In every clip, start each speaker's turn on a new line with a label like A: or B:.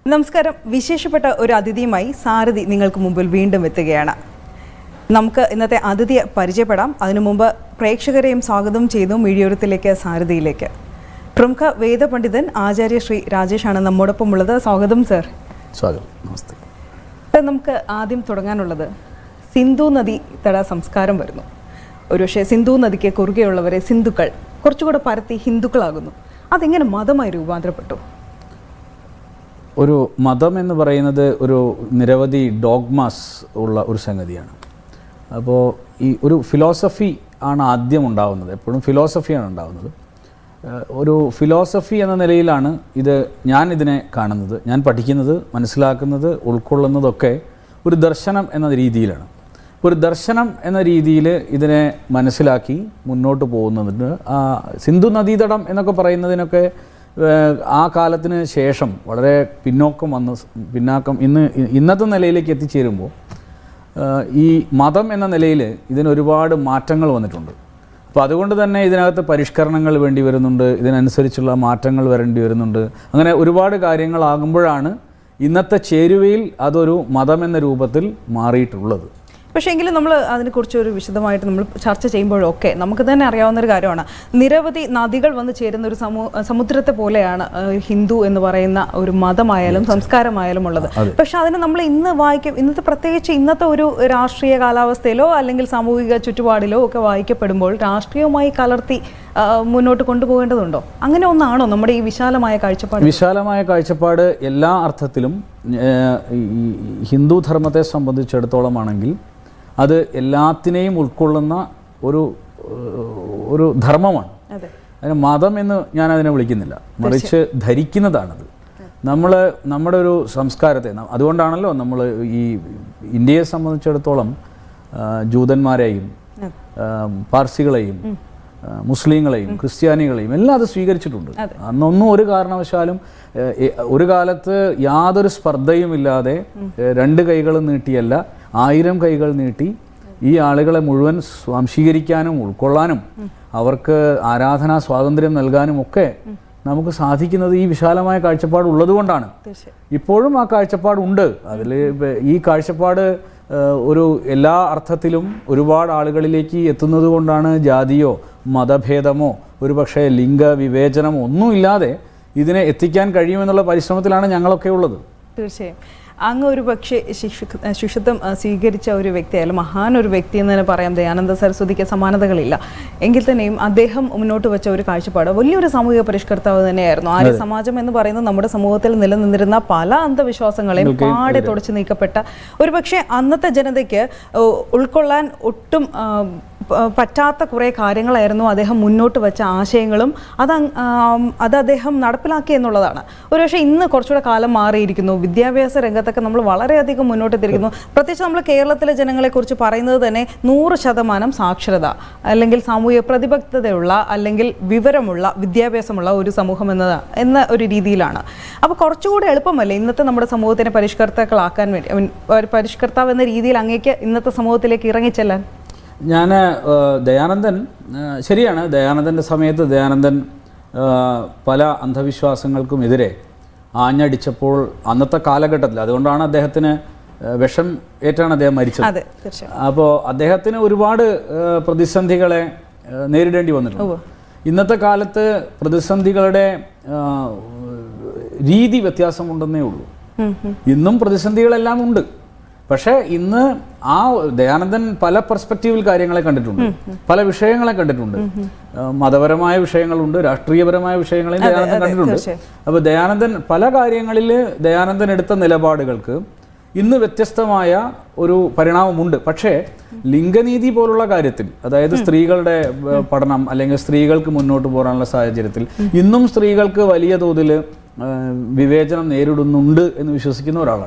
A: നമസ്കാരം വിശേഷപ്പെട്ട ഒരു അതിഥിയുമായി സാരഥി നിങ്ങൾക്ക് മുമ്പിൽ വീണ്ടും എത്തുകയാണ് നമുക്ക് ഇന്നത്തെ അതിഥിയെ പരിചയപ്പെടാം അതിനു മുമ്പ് പ്രേക്ഷകരെയും സ്വാഗതം ചെയ്തു മീഡിയോരത്തിലേക്ക് സാരഥിയിലേക്ക് പ്രമുഖ വേദപണ്ഡിതൻ ആചാര്യ ശ്രീ രാജേഷാണ് നമ്മോടൊപ്പം ഉള്ളത് സ്വാഗതം സർ
B: സ്വാഗതം നമസ്തേ
A: ഇപ്പം നമുക്ക് ആദ്യം തുടങ്ങാനുള്ളത് സിന്ധു നദി തട സംസ്കാരം വരുന്നു ഒരുപക്ഷെ സിന്ധു നദിക്ക് കുറുകെയുള്ളവരെ സിന്ധുക്കൾ കുറച്ചുകൂടെ പരത്തി ഹിന്ദുക്കളാകുന്നു അതെങ്ങനെ മതമായി രൂപാന്തരപ്പെട്ടു
B: ഒരു മതം എന്ന് പറയുന്നത് ഒരു നിരവധി ഡോഗ്മാസ് ഉള്ള ഒരു സംഗതിയാണ് അപ്പോൾ ഈ ഒരു ഫിലോസഫി ആണ് ആദ്യം ഉണ്ടാവുന്നത് എപ്പോഴും ഫിലോസഫിയാണ് ഉണ്ടാവുന്നത് ഏഹ് ഒരു ഫിലോസഫി എന്ന നിലയിലാണ് ഇത് ഞാൻ ഇതിനെ കാണുന്നത് ഞാൻ പഠിക്കുന്നത് മനസ്സിലാക്കുന്നത് ഉൾക്കൊള്ളുന്നതൊക്കെ ഒരു ദർശനം എന്ന രീതിയിലാണ് ഒരു ദർശനം എന്ന രീതിയിൽ ഇതിനെ മനസ്സിലാക്കി മുന്നോട്ട് പോകുന്നതിന് ആ സിന്ധു നദീതടം എന്നൊക്കെ പറയുന്നതിനൊക്കെ ഏഹ്, ആ കാലത്തിന് ശേഷം വളരെ പിന്നോക്കം വന്ന് സ് പിന്നാക്കം ഇന്ന് ഇ- ഇന്നത്തെ നിലയിലേക്ക് എത്തിച്ചേരുമ്പോൾ ഏഹ്, ഈ മതം എന്ന നിലയിൽ ഇതിന് ഒരുപാട് മാറ്റങ്ങൾ വന്നിട്ടുണ്ട് അപ്പോൾ അതുകൊണ്ട് തന്നെ ഇതിനകത്ത് പരിഷ്കരണങ്ങൾ വേണ്ടി വരുന്നുണ്ട് ഇതിനനുസരിച്ചുള്ള മാറ്റങ്ങൾ വരേണ്ടി വരുന്നുണ്ട് അങ്ങനെ ഒരുപാട് കാര്യങ്ങളാകുമ്പോഴാണ് ഇന്നത്തെ ചേരുവയിൽ അതൊരു മതം എന്ന രൂപത്തിൽ മാറിയിട്ടുള്ളത്
A: പക്ഷേ എങ്കിലും നമ്മൾ അതിനെക്കുറിച്ച് ഒരു വിശദമായിട്ട് നമ്മൾ ചർച്ച ചെയ്യുമ്പോഴൊക്കെ നമുക്ക് തന്നെ അറിയാവുന്ന ഒരു കാര്യമാണ് നിരവധി നദികൾ വന്ന് ചേരുന്ന ഒരു സമൂ സമുദ്രത്തെ പോലെയാണ് ആ, ഹിന്ദു എന്ന് പറയുന്ന ഒരു മതമായാലും സംസ്കാരമായാലും ഉള്ളത് പക്ഷെ അതിന് നമ്മൾ ഇന്ന് വായിക്കും ഇന്നത്തെ പ്രത്യേകിച്ച് ഇന്നത്തെ ഒരു രാഷ്ട്രീയ കാലാവസ്ഥയിലോ അല്ലെങ്കിൽ സാമൂഹിക ചുറ്റുപാടിലോ ഒക്കെ വായിക്കപ്പെടുമ്പോൾ രാഷ്ട്രീയവുമായി കലർത്തി ആ, മുന്നോട്ട് കൊണ്ടുപോകേണ്ടതുണ്ടോ അങ്ങനെ ഒന്നാണോ നമ്മുടെ ഈ വിശാലമായ കാഴ്ചപ്പാട്
B: വിശാലമായ കാഴ്ചപ്പാട് എല്ലാ അർത്ഥത്തിലും ഏഹ്, ഈ ഈ ഹിന്ദു ധർമ്മത്തെ സംബന്ധിച്ചിടത്തോളം ആണെങ്കിൽ അത് എല്ലാത്തിനെയും ഉൾക്കൊള്ളുന്ന ഒരു ഏഹ്, ഒരു ധർമ്മമാണ്
A: അതെ
B: അതിന് മതം എന്ന് ഞാൻ അതിനെ വിളിക്കുന്നില്ല മറിച്ച് ധരിക്കുന്നതാണത് നമ്മൾ നമ്മുടെ ഒരു സംസ്കാരത്തെ ന- അതുകൊണ്ടാണല്ലോ നമ്മൾ ഈ ഇന്ത്യയെ സംബന്ധിച്ചിടത്തോളം ആ, ജൂതന്മാരെയും ആ, പാർസികളെയും ആ, മുസ്ലിങ്ങളെയും ക്രിസ്ത്യാനികളെയും എല്ലാം അത് സ്വീകരിച്ചിട്ടുണ്ട് അന്നൊന്നും ഒരു കാരണവശാലും ഏ, ഏ, ഒരു കാലത്ത് യാതൊരു സ്പർദ്ധയുമില്ലാതെ ഏ, രണ്ട് കൈകളും നീട്ടിയല്ല ആയിരം കൈകൾ നീട്ടി ഈ ആളുകളെ മുഴുവൻ സ്വാംശീകരിക്കാനും ഉൾക്കൊള്ളാനും അവർക്ക് ആരാധനാ സ്വാതന്ത്ര്യം നൽകാനും ഒക്കെ നമുക്ക് സാധിക്കുന്നത് ഈ വിശാലമായ കാഴ്ചപ്പാട് ഉള്ളതുകൊണ്ടാണ്
A: തീർച്ചയായും
B: ഇപ്പോഴും ആ കാഴ്ചപ്പാടുണ്ട് അതിൽ ഈ കാഴ്ചപ്പാട് ഏഹ്, ഒരു എല്ലാ അർത്ഥത്തിലും ഒരുപാട് ആളുകളിലേക്ക് എത്തുന്നത് കൊണ്ടാണ് ജാതിയോ മതഭേദമോ ഒരുപക്ഷെ ലിംഗ വിവേചനമോ ഒന്നുമില്ലാതെ ഇതിനെ എത്തിക്കാൻ കഴിയുമെന്നുള്ള പരിശ്രമത്തിലാണ് ഞങ്ങളൊക്കെ ഉള്ളത്
A: തീർച്ചയായും അങ്ങ് ഒരു പക്ഷേ ശിശു ശിശുത്വം ആ, സ്വീകരിച്ച ഒരു വ്യക്തിയായാലും മഹാൻ ഒരു വ്യക്തി എന്ന് തന്നെ പറയാം ദയാനന്ദ സരസ്വതിക്ക് സമാനതകളില്ല എങ്കിൽ തന്നെയും അദ്ദേഹം മുന്നോട്ട് വെച്ച ഒരു കാഴ്ചപ്പാട് വലിയൊരു സാമൂഹിക പരിഷ്കർത്താവ് തന്നെയായിരുന്നു ആര്യ സമാജം എന്ന് പറയുന്നത് നമ്മുടെ സമൂഹത്തിൽ നിലനിന്നിരുന്ന പല അന്ധവിശ്വാസങ്ങളെയും പാടെ തുടച്ചു നീക്കപ്പെട്ട ഒരു പക്ഷേ അന്നത്തെ ജനതയ്ക്ക് ഓ, ഉൾക്കൊള്ളാൻ ഒട്ടും ആ, പ- പറ്റാത്ത കുറേ കാര്യങ്ങളായിരുന്നു അദ്ദേഹം മുന്നോട്ട് വെച്ച ആശയങ്ങളും അത് അങ്- ആം, അത് അദ്ദേഹം നടപ്പിലാക്കി എന്നുള്ളതാണ് ഒരുപക്ഷെ ഇന്ന് കുറച്ചുകൂടെ കാലം മാറിയിരിക്കുന്നു വിദ്യാഭ്യാസ രംഗത്തൊക്കെ നമ്മൾ വളരെയധികം മുന്നോട്ടെത്തിരിക്കുന്നു പ്രത്യേകിച്ച് നമ്മൾ കേരളത്തിലെ ജനങ്ങളെക്കുറിച്ച് പറയുന്നത് തന്നെ നൂറ് ശതമാനം സാക്ഷരത അല്ലെങ്കിൽ സാമൂഹിക പ്രതിബദ്ധതയുള്ള അല്ലെങ്കിൽ വിവരമുള്ള വിദ്യാഭ്യാസമുള്ള ഒരു സമൂഹം എന്നത് എന്ന ഒരു രീതിയിലാണ് അപ്പോൾ കുറച്ചുകൂടെ എളുപ്പമല്ലേ ഇന്നത്തെ നമ്മുടെ സമൂഹത്തിനെ പരിഷ്കർത്താക്കളാക്കാൻ വേണ്ടി I mean, ഒരു പരിഷ്കർത്താവ് എന്ന രീതിയിൽ അങ്ങേക്ക് ഇന്നത്തെ സമൂഹത്തിലേക്ക് ഇറങ്ങിച്ചെല്ലാൻ
B: ഞാൻ ദയാനന്ദൻ ആ, ശരിയാണ് ദയാനന്ദൻ്റെ സമയത്ത് ദയാനന്ദൻ ആ, പല അന്ധവിശ്വാസങ്ങൾക്കും എതിരെ ആഞ്ഞടിച്ചപ്പോൾ അന്നത്തെ കാലഘട്ടത്തിൽ അതുകൊണ്ടാണ് അദ്ദേഹത്തിന് ആ, വിഷം ഏറ്റാണ് അദ്ദേഹം മരിച്ചത്
A: അതെ തീർച്ചയായും
B: അപ്പോൾ അദ്ദേഹത്തിന് ഒരുപാട് ആ, പ്രതിസന്ധികളെ ആ, നേരിടേണ്ടി വന്നിട്ടുണ്ട് ഇന്നത്തെ കാലത്ത് പ്രതിസന്ധികളുടെ ആ, രീതി വ്യത്യാസമുണ്ടെന്നേ ഉള്ളൂ
A: ഉം, ഉം.
B: ഇന്നും പ്രതിസന്ധികളെല്ലാം ഉണ്ട് പക്ഷേ ഇന്ന് ആ ദയാനന്ദൻ പല പെർസ്പെക്റ്റീവിൽ കാര്യങ്ങളെ കണ്ടിട്ടുണ്ട് പല വിഷയങ്ങളെ കണ്ടിട്ടുണ്ട് ആ, മതപരമായ വിഷയങ്ങളുണ്ട് രാഷ്ട്രീയപരമായ വിഷയങ്ങളെയും ദയാനന്ദൻ കണ്ടിട്ടുണ്ട്
A: തീർച്ചയായും.
B: അപ്പോൾ ദയാനന്ദൻ പല കാര്യങ്ങളിൽ ദയാനന്ദൻ എടുത്ത നിലപാടുകൾക്ക് ഇന്ന് വ്യത്യസ്തമായ ഒരു പരിണാമമുണ്ട് പക്ഷേ ലിംഗനീതി പോലുള്ള കാര്യത്തിൽ അതായത് സ്ത്രീകളുടെ ഏഹ്, പഠനം അല്ലെങ്കിൽ സ്ത്രീകൾക്ക് മുന്നോട്ട് പോകാനുള്ള സാഹചര്യത്തിൽ ഇന്നും സ്ത്രീകൾക്ക് വലിയ തോതിൽ ഏഹ്, വിവേചനം നേരിടുന്നുണ്ട് എന്ന് വിശ്വസിക്കുന്ന ഒരാളാണ് ഞാൻ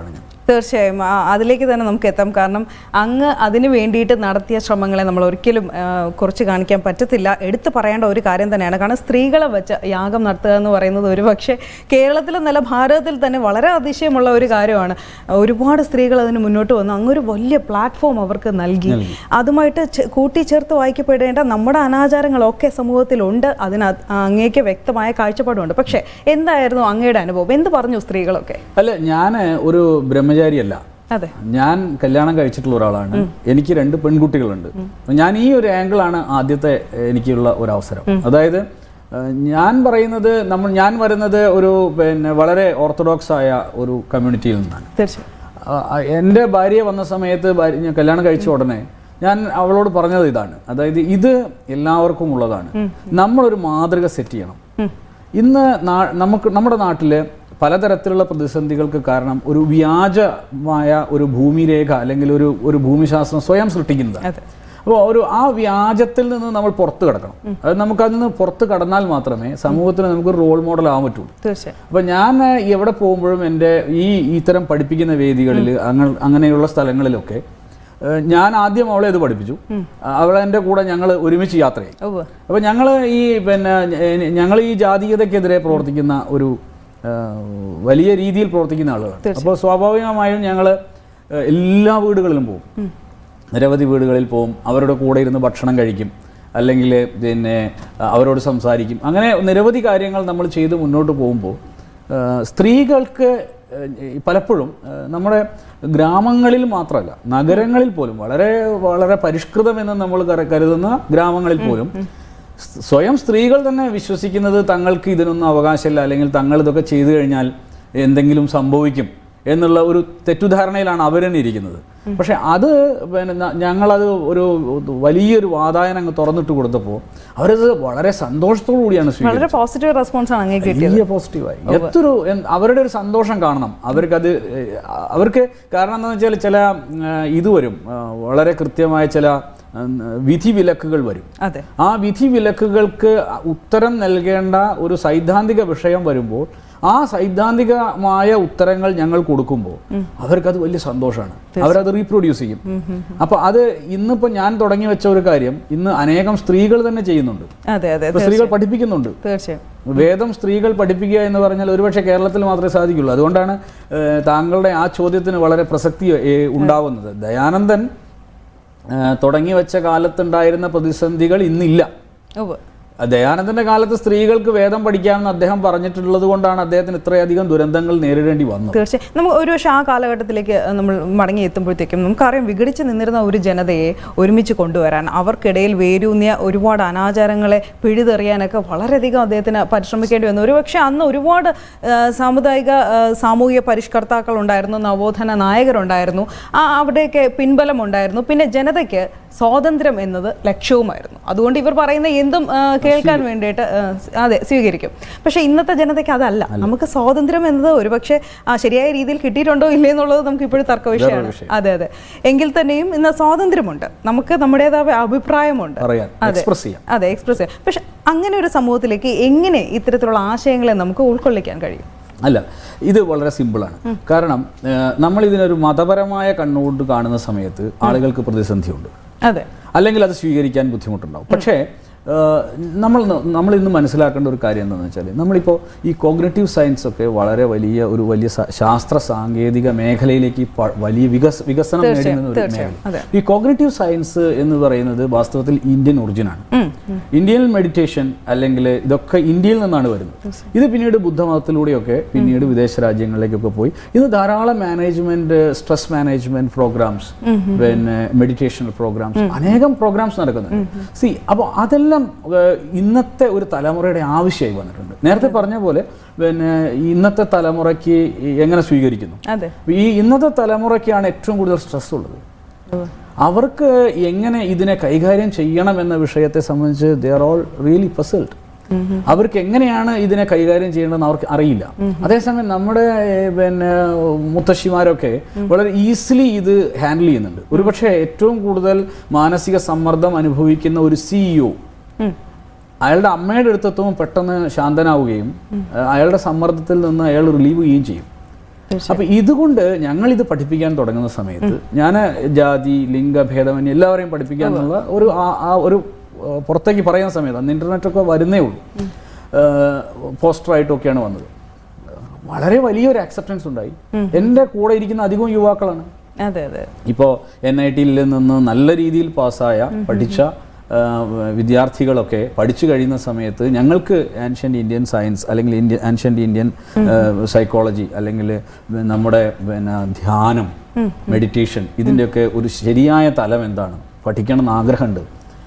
A: തീർച്ചയായും ആ, അതിലേക്ക് തന്നെ നമുക്ക് എത്താം കാരണം അങ്ങ് അതിന് വേണ്ടിയിട്ട് നടത്തിയ ശ്രമങ്ങളെ നമ്മൾ ഒരിക്കലും ആ, കുറച്ച് കാണിക്കാൻ പറ്റത്തില്ല എടുത്തു പറയേണ്ട ഒരു കാര്യം തന്നെയാണ് കാരണം സ്ത്രീകളെ വെച്ച് യാഗം നടത്തുക എന്ന് പറയുന്നത് ഒരു പക്ഷേ കേരളത്തിലെന്നല്ല ഭാരതത്തിൽ തന്നെ വളരെ അതിശയമുള്ള ഒരു കാര്യമാണ് ഒരുപാട് സ്ത്രീകൾ അതിന് മുന്നോട്ട് വന്നു അങ്ങൊരു വലിയ പ്ലാറ്റ്ഫോം അവർക്ക് നൽകി അതുമായിട്ട് ചെ- കൂട്ടിച്ചേർത്ത് വായിക്കപ്പെടേണ്ട നമ്മുടെ അനാചാരങ്ങളൊക്കെ സമൂഹത്തിലുണ്ട് അതിന് അത് അങ്ങേക്ക് വ്യക്തമായ കാഴ്ചപ്പാടുണ്ട് പക്ഷേ എന്തായിരുന്നു അങ്ങയുടെ അനുഭവം എന്ത് പറഞ്ഞു സ്ത്രീകളൊക്കെ
B: അല്ല ഞാൻ ഒരു ബ്രഹ്മചാരിയല്ല
A: അതെ
B: ഞാൻ കല്യാണം കഴിച്ചിട്ടുള്ള ഒരാളാണ് എനിക്ക് രണ്ട് പെൺകുട്ടികളുണ്ട് അപ്പൊ ഞാൻ ഈ ഒരു ആംഗിളാണ് ആദ്യത്തെ എനിക്കുള്ള ഒരു അവസരം അതായത് ഏഹ്, ഞാൻ പറയുന്നത് നമ്മൾ ഞാൻ വരുന്നത് ഒരു പിന്നെ വളരെ ഓർത്തഡോക്സ് ആയ ഒരു കമ്മ്യൂണിറ്റിയിൽ നിന്നാണ്
A: തീർച്ചയായും
B: ആ, ആ, എൻ്റെ ഭാര്യ വന്ന സമയത്ത് ഭാര്യ ഞാൻ കല്യാണം കഴിച്ച ഉടനെ ഞാൻ അവളോട് പറഞ്ഞത് ഇതാണ് അതായത് ഇത് എല്ലാവർക്കും ഉള്ളതാണ് നമ്മളൊരു മാതൃക സെറ്റ് ചെയ്യണം ഇന്ന് നാ- നമുക്ക് നമ്മുടെ നാട്ടിൽ പലതരത്തിലുള്ള പ്രതിസന്ധികൾക്ക് കാരണം ഒരു വ്യാജമായ ഒരു ഭൂമിരേഖ അല്ലെങ്കിൽ ഒരു ഒരു ഭൂമിശാസ്ത്രം സ്വയം സൃഷ്ടിക്കുന്നതാണ്
A: അതെ
B: അപ്പോൾ ഒരു ആ വ്യാജത്തിൽ നിന്ന് നമ്മൾ പുറത്ത് കിടക്കണം അത് നമുക്ക് അതിൽ നിന്ന് പുറത്ത് കടന്നാൽ മാത്രമേ സമൂഹത്തിന് നമുക്ക് റോൾ മോഡൽ ആവാൻ പറ്റുള്ളൂ
A: തീർച്ചയായും
B: അപ്പം ഞാൻ എവിടെ പോകുമ്പോഴും എൻ്റെ ഈ ഇത്തരം പഠിപ്പിക്കുന്ന വേദികളിൽ അങ്ങ അങ്ങനെയുള്ള സ്ഥലങ്ങളിലൊക്കെ ഏഹ്, ഞാൻ ആദ്യം അവളെ ഇത് പഠിപ്പിച്ചു അവളെ എൻ്റെ കൂടെ ഞങ്ങൾ ഒരുമിച്ച് യാത്ര ചെയ്യും
A: ഉവ്വ്
B: അപ്പോൾ ഞങ്ങൾ ഈ പിന്നെ ഞങ്ങൾ ഈ ജാതീയതയ്ക്കെതിരെ പ്രവർത്തിക്കുന്ന ഒരു ഏഹ്, വലിയ രീതിയിൽ പ്രവർത്തിക്കുന്ന ആളുകളാണ് അപ്പോൾ സ്വാഭാവികമായും ഞങ്ങൾ എല്ലാ വീടുകളിലും പോകും നിരവധി വീടുകളിൽ പോകും അവരുടെ കൂടെ ഇരുന്ന് ഭക്ഷണം കഴിക്കും അല്ലെങ്കിൽ പിന്നെ അഹ് അവരോട് സംസാരിക്കും അങ്ങനെ നിരവധി കാര്യങ്ങൾ നമ്മൾ ചെയ്ത് മുന്നോട്ട് പോകുമ്പോൾ ഏഹ്, സ്ത്രീകൾക്ക് ഏഹ്, പലപ്പോഴും ഏഹ്, നമ്മുടെ ഗ്രാമങ്ങളിൽ മാത്രമല്ല നഗരങ്ങളിൽ പോലും വളരെ വളരെ പരിഷ്കൃതമെന്ന് നമ്മൾ കര- കരുതുന്ന ഗ്രാമങ്ങളിൽ പോലും സ് സ്വയം സ്ത്രീകൾ തന്നെ വിശ്വസിക്കുന്നത് തങ്ങൾക്ക് ഇതിനൊന്നും അവകാശമില്ല അല്ലെങ്കിൽ തങ്ങൾ ഇതൊക്കെ ചെയ്തു കഴിഞ്ഞാൽ എന്തെങ്കിലും സംഭവിക്കും എന്നുള്ള ഒരു തെറ്റുധാരണയിലാണ് അവർ തന്നെ ഇരിക്കുന്നത് പക്ഷെ അത് പിന്നെ ന- ഞങ്ങളത് ഒരു വലിയൊരു വാതായനം അങ്ങ് തുറന്നിട്ട് കൊടുത്തപ്പോൾ അവരത് വളരെ സന്തോഷത്തോടു കൂടിയാണ് സ്വീകരിച്ചത്
A: വളരെ പോസിറ്റീവ് റെസ്പോൺസ് ആണ് അങ്ങേ കിട്ടിയത്
B: വലിയ പോസിറ്റീവായി എത്തൊരു എന്ത് അവരുടെ ഒരു സന്തോഷം കാണണം അവർക്കത് ഏഹ്, അവർക്ക് കാരണം എന്താണെന്ന് വെച്ചാൽ ചില ഏഹ്, ഇത് വരും ഏഹ്, വളരെ കൃത്യമായ ചില ഏഹ്, വിധി വിലക്കുകൾ വരും
A: അതെ
B: ആ വിധി വിലക്കുകൾക്ക് ഉത്തരം നൽകേണ്ട ഒരു സൈദ്ധാന്തിക വിഷയം വരുമ്പോൾ ആ സൈദ്ധാന്തികമായ ഉത്തരങ്ങൾ ഞങ്ങൾ കൊടുക്കുമ്പോൾ അവർക്കത് വലിയ സന്തോഷമാണ് അവരത് റീപ്രൊഡ്യൂസ് ചെയ്യും അപ്പൊ അത് ഇന്നിപ്പോ ഞാൻ തുടങ്ങി വെച്ച ഒരു കാര്യം ഇന്ന് അനേകം സ്ത്രീകൾ തന്നെ ചെയ്യുന്നുണ്ട്
A: അതെ അതെ
B: ഇപ്പൊ സ്ത്രീകൾ പഠിപ്പിക്കുന്നുണ്ട്
A: തീർച്ചയായും
B: വേദം സ്ത്രീകൾ പഠിപ്പിക്കുക എന്ന് പറഞ്ഞാൽ ഒരുപക്ഷെ കേരളത്തിൽ മാത്രമേ സാധിക്കുള്ളൂ അതുകൊണ്ടാണ് ഏഹ്, താങ്കളുടെ ആ ചോദ്യത്തിന് വളരെ പ്രസക്തി ഏഹ്, ഉണ്ടാവുന്നത് ദയാനന്ദൻ ഏഹ്, തുടങ്ങി വെച്ച കാലത്തുണ്ടായിരുന്ന പ്രതിസന്ധികൾ ഇന്നില്ല
A: ഉവ്വ്
B: ദയാനന്ദന്റെ കാലത്ത് സ്ത്രീകൾക്ക് വേദം പഠിക്കാമെന്ന് അദ്ദേഹം പറഞ്ഞിട്ടുള്ളത് കൊണ്ടാണ് അദ്ദേഹത്തിന് ഇത്രയധികം ദുരന്തങ്ങൾ നേരിടേണ്ടി വന്നത്
A: തീർച്ചയായും നമുക്ക് ഒരു പക്ഷേ ആ കാലഘട്ടത്തിലേക്ക് നമ്മൾ മടങ്ങി എത്തുമ്പോഴത്തേക്കും നമുക്കറിയാം വിഘടിച്ച് നിന്നിരുന്ന ഒരു ജനതയെ ഒരുമിച്ച് കൊണ്ടുവരാൻ അവർക്കിടയിൽ വേരൂന്നിയ ഒരുപാട് അനാചാരങ്ങളെ പിഴുതെറിയാനൊക്കെ വളരെയധികം അദ്ദേഹത്തിന് പരിശ്രമിക്കേണ്ടി വന്നു ഒരുപക്ഷെ അന്ന് ഒരുപാട് ആ, സാമുദായിക ആ, സാമൂഹിക പരിഷ്കർത്താക്കൾ ഉണ്ടായിരുന്നു നവോത്ഥാന നായകരുണ്ടായിരുന്നു ആ അവിടെയൊക്കെ പിൻബലമുണ്ടായിരുന്നു പിന്നെ ജനതയ്ക്ക് സ്വാതന്ത്ര്യം എന്നത് ലക്ഷ്യവുമായിരുന്നു അതുകൊണ്ട് ഇവർ പറയുന്ന എന്തും ആ, കേൾക്കാൻ വേണ്ടിയിട്ട് ആ, അതെ സ്വീകരിക്കും പക്ഷേ ഇന്നത്തെ ജനതയ്ക്ക് അതല്ല നമുക്ക് സ്വാതന്ത്ര്യം എന്നത് ഒരുപക്ഷെ ആ, ശരിയായ രീതിയിൽ കിട്ടിയിട്ടുണ്ടോ ഇല്ലേ എന്നുള്ളത് നമുക്ക് ഇപ്പോഴും തർക്ക വിഷയമാണ് അതെ അതെ എങ്കിൽ തന്നെയും ഇന്ന് സ്വാതന്ത്ര്യമുണ്ട് നമുക്ക് നമ്മുടേതായ അഭിപ്രായമുണ്ട്
B: പറയാൻ എക്സ്പ്രസ് ചെയ്യാം
A: അതെ എക്സ്പ്രസ് ചെയ്യാം പക്ഷെ അങ്ങനെ ഒരു സമൂഹത്തിലേക്ക് എങ്ങനെ ഇത്തരത്തിലുള്ള ആശയങ്ങളെ നമുക്ക് ഉൾക്കൊള്ളിക്കാൻ കഴിയും
B: അല്ല ഇത് വളരെ സിമ്പിളാണ് കാരണം ഏഹ്, നമ്മൾ ഇതിനൊരു മതപരമായ കണ്ണുകൊണ്ട് കാണുന്ന സമയത്ത് ആളുകൾക്ക് പ്രതിസന്ധിയുണ്ട്
A: അതെ
B: അല്ലെങ്കിൽ അത് സ്വീകരിക്കാൻ ബുദ്ധിമുട്ടുണ്ടാവും പക്ഷേ ഏഹ്, നമ്മൾ ന- നമ്മൾ ഇന്ന് മനസ്സിലാക്കേണ്ട ഒരു കാര്യം എന്താണെന്ന് വെച്ചാൽ നമ്മളിപ്പോൾ ഈ കോഗ്നറ്റീവ് സയൻസ് ഒക്കെ വളരെ വലിയ ഒരു വലിയ സ- ശാസ്ത്ര സാങ്കേതിക മേഖലയിലേക്ക് പ- വലിയ വികസ വികസനം നേടി നിന്ന ഒരു
A: തീർച്ചയായും,
B: മേഖല ഈ കോഗ്നറ്റീവ് സയൻസ് എന്ന് പറയുന്നത് വാസ്തവത്തിൽ ഇന്ത്യൻ ഒറിജിനാണ് ഇന്ത്യൻ മെഡിറ്റേഷൻ അല്ലെങ്കിൽ ഇതൊക്കെ ഇന്ത്യയിൽ നിന്നാണ് വരുന്നത് ഇത് പിന്നീട് ബുദ്ധമതത്തിലൂടെയൊക്കെ പിന്നീട് വിദേശ രാജ്യങ്ങളിലേക്കൊക്കെ പോയി ഇത് ധാരാളം മാനേജ്മെന്റ് സ്ട്രെസ് മാനേജ്മെന്റ് പ്രോഗ്രാംസ് പിന്നെ മെഡിറ്റേഷൻ പ്രോഗ്രാംസ് അനേകം പ്രോഗ്രാംസ് നടക്കുന്നുണ്ട് സി അപ്പോൾ അതെല്ലാം ഏഹ്, ഇന്നത്തെ ഒരു തലമുറയുടെ ആവശ്യമായി വന്നിട്ടുണ്ട് നേരത്തെ പറഞ്ഞ പോലെ പിന്നെ ഇന്നത്തെ തലമുറയ്ക്ക് എങ്ങനെ സ്വീകരിക്കുന്നു
A: അതെ
B: ഈ ഇന്നത്തെ തലമുറയ്ക്കാണ് ഏറ്റവും കൂടുതൽ സ്ട്രെസ് ഉള്ളത് അവർക്ക് എങ്ങനെ ഇതിനെ കൈകാര്യം ചെയ്യണം എന്ന വിഷയത്തെ സംബന്ധിച്ച് they are all really puzzled അവർക്ക് എങ്ങനെയാണ് ഇതിനെ കൈകാര്യം ചെയ്യേണ്ടതെന്ന് അവർക്ക് അറിയില്ല അതേസമയം നമ്മുടെ ഏഹ്, പിന്നെ മുത്തശ്ശിമാരൊക്കെ വളരെ ഈസിലി ഇത് ഹാൻഡിൽ ചെയ്യുന്നുണ്ട് ഒരുപക്ഷെ ഏറ്റവും കൂടുതൽ മാനസിക സമ്മർദ്ദം അനുഭവിക്കുന്ന ഒരു സിഇഒ
A: ഉം.
B: അയാളുടെ അമ്മയുടെ അടുത്തെത്തുമ്പോൾ പെട്ടെന്ന് ശാന്തനാവുകയും ഏഹ്, അയാളുടെ സമ്മർദ്ദത്തിൽ നിന്ന് അയാൾ റിലീവ് ചെയ്യുകയും ചെയ്യും അപ്പൊ ഇതുകൊണ്ട് ഞങ്ങൾ ഇത് പഠിപ്പിക്കാൻ തുടങ്ങുന്ന സമയത്ത് ഞാൻ ജാതി ലിംഗഭേദമന്യേ എല്ലാവരെയും പഠിപ്പിക്കാൻ എന്നുള്ള ഒരു ആ- ആ ഒരു ആ, പുറത്തേക്ക് പറയുന്ന സമയത്ത് അന്ന് ഇന്റർനെറ്റ് ഒക്കെ വരുന്നേ ഉള്ളൂ പോസ്റ്ററായിട്ടൊക്കെയാണ് വന്നത് വളരെ വലിയൊരു ആക്സെപ്റ്റൻസ് ഉണ്ടായി എൻ്റെ കൂടെ ഇരിക്കുന്ന അധികവും യുവാക്കളാണ്
A: അതെ അതെ
B: ഇപ്പോൾ എൻ ഐ ടിയിൽ നിന്ന് നല്ല രീതിയിൽ പാസ്സായ പഠിച്ച ആ, വിദ്യാർത്ഥികളൊക്കെ പഠിച്ചു കഴിയുന്ന സമയത്ത് ഞങ്ങൾക്ക് ആൻഷ്യൻ്റ് ഇന്ത്യൻ സയൻസ് അല്ലെങ്കിൽ ഇന്ത്യൻ ആൻഷ്യൻ്റ് ഇന്ത്യൻ സൈക്കോളജി അല്ലെങ്കിൽ നമ്മുടെ പിന്നെ ധ്യാനം മെഡിറ്റേഷൻ ഇതിൻ്റെയൊക്കെ ഒരു ശരിയായ തലം എന്താണ് പഠിക്കണം എന്ന് ആഗ്രഹമുണ്ട്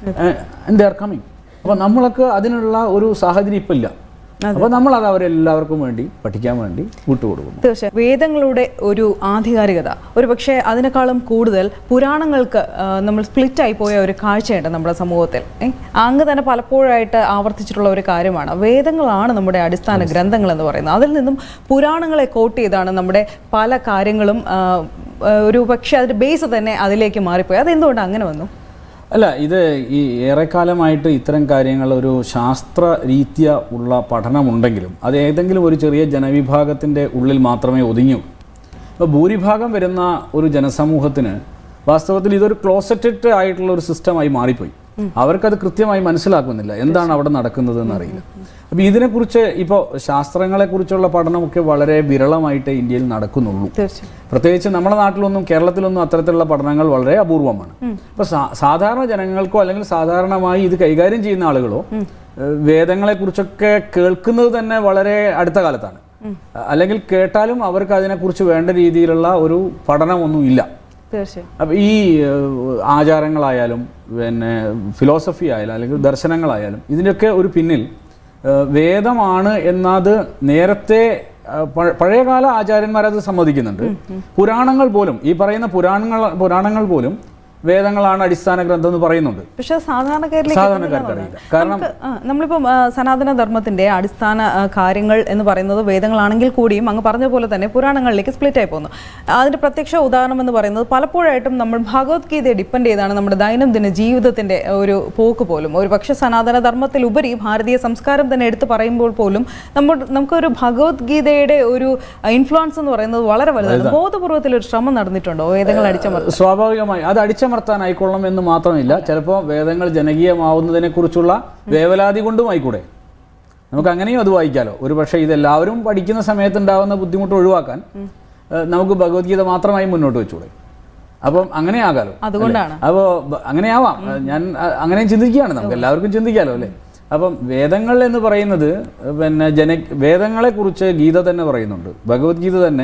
B: ദേ ആർ കമ്മിങ് അപ്പോൾ നമ്മളൊക്കെ അതിനുള്ള ഒരു സാഹചര്യം ഇപ്പം ഇല്ല അപ്പോൾ നമ്മളത് അവരെല്ലാവർക്കും വേണ്ടി പഠിക്കാൻ വേണ്ടി വിട്ടുകൊടുക്കുന്നു
A: തീർച്ചയായും വേദങ്ങളുടെ ഒരു ആധികാരികത ഒരു പക്ഷേ അതിനേക്കാളും കൂടുതൽ പുരാണങ്ങൾക്ക് ആ, നമ്മൾ സ്പ്ലിറ്റ് ആയി പോയ ഒരു കാഴ്ചയുണ്ട് നമ്മുടെ സമൂഹത്തിൽ ഏ? അങ്ങ് തന്നെ പലപ്പോഴായിട്ട് ആവർത്തിച്ചിട്ടുള്ള ഒരു കാര്യമാണ് വേദങ്ങളാണ് നമ്മുടെ അടിസ്ഥാന ഗ്രന്ഥങ്ങൾ എന്ന് പറയുന്നത് അതിൽ നിന്നും പുരാണങ്ങളെ കോട്ട് ചെയ്താണ് നമ്മുടെ പല കാര്യങ്ങളും ആ, ആ, ഒരു പക്ഷേ അതിന്റെ ബേസ് തന്നെ അതിലേക്ക് മാറിപ്പോയി അതെന്തുകൊണ്ട് അങ്ങനെ വന്നു
B: അല്ല ഇത് ഈ ഏറെക്കാലമായിട്ട് ഇത്തരം കാര്യങ്ങൾ ഒരു ശാസ്ത്ര രീത്യ ഉള്ള പഠനമുണ്ടെങ്കിലും അത് ഏതെങ്കിലും ഒരു ചെറിയ ജനവിഭാഗത്തിൻ്റെ ഉള്ളിൽ മാത്രമേ ഒതുങ്ങൂ അപ്പോൾ ഭൂരിഭാഗം വരുന്ന ഒരു ജനസമൂഹത്തിന് വാസ്തവത്തിൽ ഇതൊരു ക്ലോസറ്റഡ് ആയിട്ടുള്ള ഒരു സിസ്റ്റമായി മാറിപ്പോയി അവർക്കത് കൃത്യമായി മനസ്സിലാക്കുന്നില്ല എന്താണ് അവിടെ നടക്കുന്നത് എന്നറിയില്ല അപ്പോൾ ഇതിനെക്കുറിച്ച് ഇപ്പോൾ ശാസ്ത്രങ്ങളെക്കുറിച്ചുള്ള പഠനമൊക്കെ വളരെ വിരളമായിട്ട് ഇന്ത്യയിൽ നടക്കുന്നുള്ളൂ
A: തീർച്ചയായും
B: പ്രത്യേകിച്ച് നമ്മുടെ നാട്ടിലൊന്നും കേരളത്തിലൊന്നും അത്തരത്തിലുള്ള പഠനങ്ങൾ വളരെ അപൂർവമാണ് അപ്പോൾ സാധാരണ ജനങ്ങൾക്കോ അല്ലെങ്കിൽ സാധാരണമായി ഇത് കൈകാര്യം ചെയ്യുന്ന ആളുകളോ ഏഹ് വേദങ്ങളെക്കുറിച്ചൊക്കെ കേൾക്കുന്നത് തന്നെ വളരെ അടുത്ത കാലത്താണ് അല്ലെങ്കിൽ കേട്ടാലും അവർക്ക് അതിനെക്കുറിച്ച് വേണ്ട രീതിയിലുള്ള ഒരു പഠനമൊന്നും ഇല്ല
A: തീർച്ചയായും
B: അപ്പം ഈ ഏഹ്, ആചാരങ്ങളായാലും പിന്നെ ഫിലോസഫി ആയാലും അല്ലെങ്കിൽ ദർശനങ്ങളായാലും ഇതിൻ്റെയൊക്കെ ഒരു പിന്നിൽ ഏഹ്, വേദമാണ് എന്നത് നേരത്തെ ഏഹ്, പഴ- പഴയകാല ആചാര്യന്മാരത് സമ്മതിക്കുന്നുണ്ട് പുരാണങ്ങൾ പോലും ഈ പറയുന്ന പുരാണങ്ങൾ പുരാണങ്ങൾ പോലും വേദങ്ങളാണ് അടിസ്ഥാന ഗ്രന്ഥം എന്ന് പറയുന്നുണ്ട്
A: പക്ഷെ സാധാരണക്കാരിലേക്ക്
B: സാധാരണക്കാർക്ക് അറിയില്ല കാരണം
A: നമുക്ക്, ആ, നമ്മളിപ്പം ആ, സനാതന ധർമ്മത്തിന്റെ അടിസ്ഥാന ആ, കാര്യങ്ങൾ എന്ന് പറയുന്നത് വേദങ്ങളാണെങ്കിൽ കൂടിയും അങ്ങ് പറഞ്ഞ പോലെ തന്നെ പുരാണങ്ങളിലേക്ക് സ്പ്ലിറ്റ് ആയി പോകുന്നു അതിന്റെ പ്രത്യക്ഷ ഉദാഹരണം എന്ന് പറയുന്നത് പലപ്പോഴായിട്ടും നമ്മൾ ഭഗവത്ഗീതയെ ഡിപ്പെൻഡ് ചെയ്താണ് നമ്മുടെ ദൈനംദിന ജീവിതത്തിന്റെ ഒരു പോക്ക് പോലും ഒരു പക്ഷേ സനാതന ധർമ്മത്തിലുപരി ഭാരതീയ സംസ്കാരം തന്നെ എടുത്തു പറയുമ്പോൾ പോലും നമ്മൾ നമുക്കൊരു ഭഗവത്ഗീതയുടെ ഒരു ഇൻഫ്ലുവൻസ് എന്ന് പറയുന്നത് വളരെ വലുതാണ് ബോധപൂർവ്വത്തിൽ ഒരു ശ്രമം നടന്നിട്ടുണ്ടോ വേദങ്ങൾ അടിച്ചമർത്താൻ
B: സ്വാഭാവികമായി അത് അടിച്ചമർത്താനായിക്കൊള്ളും എന്ന് മാത്രമില്ല ചിലപ്പോൾ വേദങ്ങൾ ജനകീയമാവുന്നതിനെ കുറിച്ചുള്ള വേവലാതി കൊണ്ടും ആയിക്കൂടെ നമുക്ക് അങ്ങനെയും അത് വായിക്കാലോ ഒരു പക്ഷേ ഇതെല്ലാവരും പഠിക്കുന്ന സമയത്ത് ഉണ്ടാകുന്ന ബുദ്ധിമുട്ട് ഒഴിവാക്കാൻ ഏഹ്, നമുക്ക് ഭഗവത്ഗീത മാത്രമായി മുന്നോട്ട് വെച്ചൂടെ അപ്പം അങ്ങനെ ആകാലോ
A: അതുകൊണ്ടാണ്
B: അപ്പോൾ അങ്ങനെയാവാം ഞാൻ അ- അങ്ങനെയും ചിന്തിക്കുകയാണ് നമുക്ക് എല്ലാവർക്കും ചിന്തിക്കാലോ അല്ലേ അപ്പം വേദങ്ങൾ എന്ന് പറയുന്നത് പിന്നെ ജന വേദങ്ങളെക്കുറിച്ച് ഗീത തന്നെ പറയുന്നുണ്ട് ഭഗവത്ഗീത തന്നെ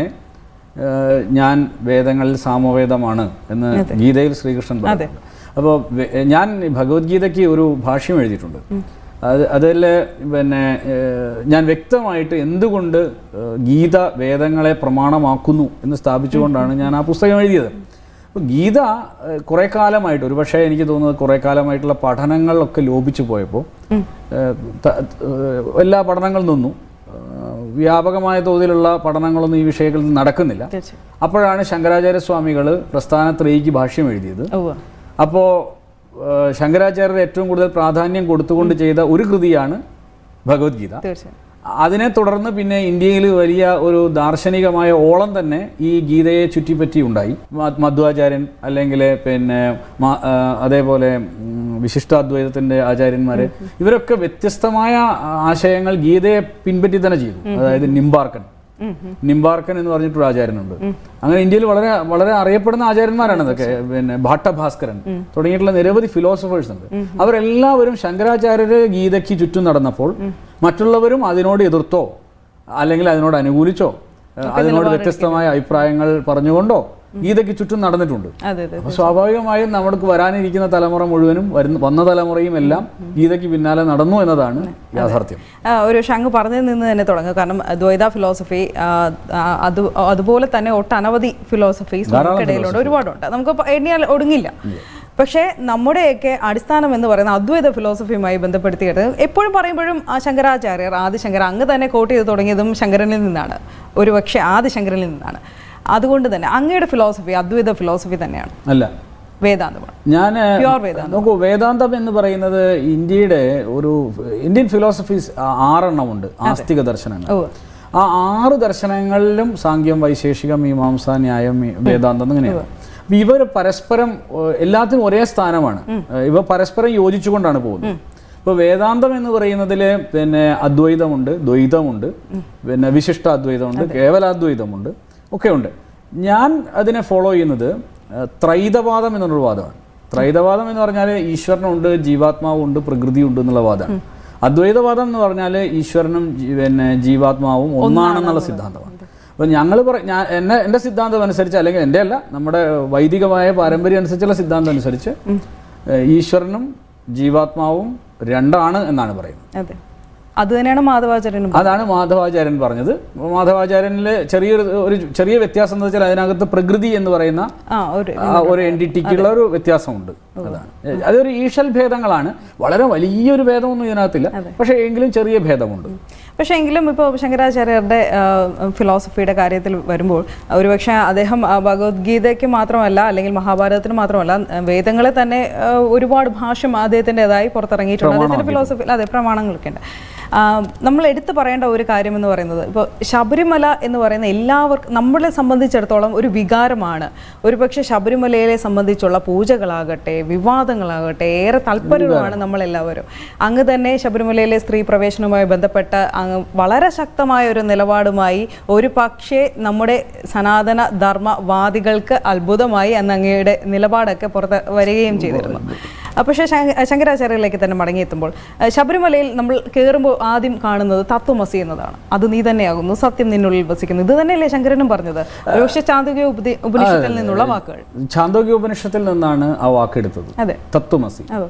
B: ഏഹ്, ഞാൻ വേദങ്ങളിൽ സാമവേദമാണ് എന്ന് ഗീതയിൽ ശ്രീകൃഷ്ണൻ പറയുന്നുണ്ട് അപ്പോൾ ഞാൻ ഭഗവത്ഗീതയ്ക്ക് ഒരു ഭാഷ്യം എഴുതിയിട്ടുണ്ട് അത് അതിൽ പിന്നെ ഏഹ്, ഞാൻ വ്യക്തമായിട്ട് എന്തുകൊണ്ട് ഏഹ്, ഗീത വേദങ്ങളെ പ്രമാണമാക്കുന്നു എന്ന് സ്ഥാപിച്ചുകൊണ്ടാണ് ഞാൻ ആ പുസ്തകം എഴുതിയത് അപ്പോൾ ഗീത ഏഹ്, കുറേ കാലമായിട്ട് ഒരുപക്ഷെ എനിക്ക് തോന്നുന്നത് കുറേ കാലമായിട്ടുള്ള പഠനങ്ങളൊക്കെ ലോപിച്ചു പോയപ്പോൾ ഏഹ്, ത- ഏഹ്, എല്ലാ പഠനങ്ങളും നിന്നു ഏഹ്, വ്യാപകമായ തോതിലുള്ള പഠനങ്ങളൊന്നും ഈ വിഷയത്തിൽ നടക്കുന്നില്ല
A: തീർച്ചയായും
B: അപ്പോഴാണ് ശങ്കരാചാര്യ സ്വാമികൾ പ്രസ്ഥാനത്രയിക്ക് ഭാഷ്യം എഴുതിയത്
A: ഉവ്വ്.
B: അപ്പോൾ ശങ്കരാചാര്യർ ഏറ്റവും കൂടുതൽ പ്രാധാന്യം കൊടുത്തുകൊണ്ട് ചെയ്ത ഒരു കൃതിയാണ് ഭഗവത്ഗീത
A: തീർച്ചയായും
B: അതിനെ തുടർന്ന് പിന്നെ ഇന്ത്യയിൽ വലിയ ഒരു ദാർശനികമായ ഓളം തന്നെ ഈ ഗീതയെ ചുറ്റിപ്പറ്റി ഉണ്ടായി മ- മധ്വാചാര്യൻ അല്ലെങ്കിൽ പിന്നെ മ- ആ, അതേപോലെ ഉം, വിശിഷ്ടാദ്വൈതത്തിന്റെ ആചാര്യന്മാർ ഇവരൊക്കെ വ്യത്യസ്തമായ ആശയങ്ങൾ ഗീതയെ പിൻപറ്റി തന്നെ ചെയ്തു അതായത് നിംബാർക്കൻ നിംബാർക്കൻ എന്ന് പറഞ്ഞിട്ടൊരു ആചാര്യനുണ്ട് അങ്ങനെ ഇന്ത്യയിൽ വളരെ വളരെ അറിയപ്പെടുന്ന ആചാര്യന്മാരാണ് ഇതൊക്കെ പിന്നെ ഭാട്ടഭാസ്കരൻ തുടങ്ങിയിട്ടുള്ള നിരവധി ഫിലോസഫേഴ്സ് ഉണ്ട് അവരെല്ലാവരും ശങ്കരാചാര്യര് ഗീതയ്ക്ക് ചുറ്റും നടന്നപ്പോൾ മറ്റുള്ളവരും അതിനോട് എതിർത്തോ അല്ലെങ്കിൽ അതിനോട് അനുകൂലിച്ചോ ഏഹ് അതിനോട് വ്യത്യസ്തമായ അഭിപ്രായങ്ങൾ പറഞ്ഞുകൊണ്ടോ ഗീതയ്ക്ക് ചുറ്റും നടന്നിട്ടുണ്ട്
A: അതെ അതെ
B: അപ്പോൾ സ്വാഭാവികമായും നമുക്ക് വരാനിരിക്കുന്ന തലമുറ മുഴുവനും വരുന്ന വന്ന തലമുറയും എല്ലാം ഗീതയ്ക്ക് പിന്നാലെ നടന്നു എന്നതാണ് യാഥാർത്ഥ്യം
A: ആ, ഒരു ശങ്ക് പറഞ്ഞതിൽ നിന്ന് തന്നെ തുടങ്ങുക കാരണം ദ്വൈത ഫിലോസഫി ആ, ആ, അത് അതുപോലെ തന്നെ ഒട്ടനവധി ഫിലോസഫീസ് നമുക്കിടയിലുണ്ട് ഒരുപാടുണ്ട് നമുക്ക് പ- എണ്ണിയാൽ ഒടുങ്ങില്ല പക്ഷേ നമ്മുടെയൊക്കെ അടിസ്ഥാനം എന്ന് പറയുന്ന അദ്വൈത ഫിലോസഫിയുമായി ബന്ധപ്പെടുത്തിയിട്ട് എപ്പോഴും പറയുമ്പോഴും ആ ശങ്കരാചാര്യർ ആദിശങ്കര അങ്ങ് തന്നെ കോട്ട് ചെയ്ത് തുടങ്ങിയതും ശങ്കരനിൽ നിന്നാണ് ഒരു പക്ഷേ ആദിശങ്കരനിൽ നിന്നാണ് അതുകൊണ്ട് തന്നെ അങ്ങയുടെ ഫിലോസഫി അദ്വൈത ഫിലോസഫി തന്നെയാണ്
B: അല്ല
A: വേദാന്തമാണ്
B: ഞാൻ
A: Pure വേദാന്തം.
B: നോക്കൂ വേദാന്തം എന്ന് പറയുന്നത് ഇന്ത്യയുടെ ഒരു ഇന്ത്യൻ ഫിലോസഫീസ് ആറെണ്ണമുണ്ട് ആസ്തിക ദർശനങ്ങൾ
A: ഓ
B: ആ ആറ് ദർശനങ്ങളിലും സാങ്ക്യം വൈശേഷികം മീമാംസ ന്യായം മീ- വേദാന്തം എന്നിങ്ങനെയാണ് അപ്പൊ ഇവർ പരസ്പരം ഏഹ്, എല്ലാത്തിനും ഒരേ സ്ഥാനമാണ് ഏഹ്, ഇവ പരസ്പരം യോജിച്ചുകൊണ്ടാണ് പോകുന്നത് ഇപ്പോൾ വേദാന്തം എന്ന് പറയുന്നതിൽ പിന്നെ അദ്വൈതമുണ്ട് ദ്വൈതമുണ്ട് പിന്നെ വിശിഷ്ട അദ്വൈതമുണ്ട് കേവലാദ്വൈതമുണ്ട് ഒക്കെ ഉണ്ട് ഞാൻ അതിനെ ഫോളോ ചെയ്യുന്നത് ഏഹ്, ത്രൈതവാദം എന്നുള്ളൊരു വാദമാണ് ത്രൈതവാദം എന്ന് പറഞ്ഞാൽ ഈശ്വരനുണ്ട് ജീവാത്മാവുണ്ട് പ്രകൃതിയുണ്ട് എന്നുള്ള വാദമാണ് അദ്വൈതവാദം എന്ന് പറഞ്ഞാൽ ഈശ്വരനും ജീ- പിന്നെ ജീവാത്മാവും ഒന്നാണെന്നുള്ള സിദ്ധാന്തമാണ് അപ്പോൾ ഞങ്ങൾ പറ ഞാൻ എന്നെ എൻ്റെ സിദ്ധാന്തം അനുസരിച്ച് അല്ലെങ്കിൽ എൻ്റെ അല്ല നമ്മുടെ വൈദികമായ പാരമ്പര്യം അനുസരിച്ചുള്ള സിദ്ധാന്തം അനുസരിച്ച് ഏഹ്, ഈശ്വരനും ജീവാത്മാവും രണ്ടാണ് എന്നാണ് പറയുന്നത്
A: അതെ അത് തന്നെയാണ് മാധവാചാര്യനും
B: അതാണ് മാധവാചാര്യൻ പറഞ്ഞത് മാധവാചാര്യനിൽ ചെറിയൊരു ഒരു ചെറിയ വ്യത്യാസം എന്ന് വെച്ചാൽ അതിനകത്ത് പ്രകൃതി എന്ന് പറയുന്ന
A: ആ ഒരു
B: ആ ഒരു എൻറ്റിറ്റിക്കുള്ള ഒരു വ്യത്യാസമുണ്ട് അതാണ് ഏ, അതൊരു ഈഷൽ ഭേദങ്ങളാണ് വളരെ വലിയൊരു ഭേദമൊന്നും ഇതിനകത്തില്ല പക്ഷേ എങ്കിലും ചെറിയ ഭേദമുണ്ട്
A: പക്ഷേ എങ്കിലും ഇപ്പോൾ ശങ്കരാചാര്യരുടെ ഫിലോസഫിയുടെ കാര്യത്തിൽ വരുമ്പോൾ ഒരുപക്ഷെ അദ്ദേഹം ആ, ഭഗവത്ഗീതയ്ക്ക് മാത്രമല്ല അല്ലെങ്കിൽ മഹാഭാരതത്തിന് മാത്രമല്ല ആ, വേദങ്ങളെ തന്നെ ആ, ഒരുപാട് ഭാഷ്യം അദ്ദേഹത്തിൻ്റെതായി പുറത്തിറങ്ങിയിട്ടുണ്ട് അദ്ദേഹത്തിൻ്റെ ഫിലോസഫി അതെ പ്രമാണങ്ങളൊക്കെ ഉണ്ട് ആ, നമ്മൾ എടുത്തു പറയേണ്ട ഒരു കാര്യം എന്ന് പറയുന്നത് ഇപ്പോൾ ശബരിമല എന്ന് പറയുന്ന എല്ലാവർക്കും നമ്മളെ സംബന്ധിച്ചിടത്തോളം ഒരു വികാരമാണ് ഒരുപക്ഷെ ശബരിമലയെ സംബന്ധിച്ചുള്ള പൂജകളാകട്ടെ വിവാദങ്ങളാകട്ടെ ഏറെ താല്പര്യമാണ് നമ്മളെല്ലാവരും അങ്ങ് തന്നെ ശബരിമലയിലെ സ്ത്രീ പ്രവേശനവുമായി ബന്ധപ്പെട്ട് അങ്ങ് വളരെ ശക്തമായ ഒരു നിലപാടുമായി ഒരു പക്ഷേ നമ്മുടെ സനാതന ധർമ്മവാദികൾക്ക് അത്ഭുതമായി അന്ന് അങ്ങയുടെ നിലപാടൊക്കെ പുറത്ത് വരികയും ചെയ്തിരുന്നു ആ, പക്ഷേ ശങ്ക- ശങ്കരാചാര്യരിലേക്ക് തന്നെ മടങ്ങിയെത്തുമ്പോൾ ആ, ശബരിമലയിൽ നമ്മൾ കയറുമ്പോൾ ആദ്യം കാണുന്നത് തത്വമസി എന്നതാണ് അത് നീ തന്നെയാകുന്നു സത്യം നിന്നുള്ളിൽ വസിക്കുന്നു ഇത് തന്നെയല്ലേ ശങ്കരനും പറഞ്ഞത് ഒരുപക്ഷെ ചാന്ദിക ഉപദേ ഉപനിഷത്തിൽ നിന്നുള്ള വാക്കുകൾ
B: ഛാന്തോഗ്യ ഉപനിഷത്തിൽ നിന്നാണ് ആ വാക്കെടുത്തത്
A: അതെ
B: തത്വമസി
A: അതെ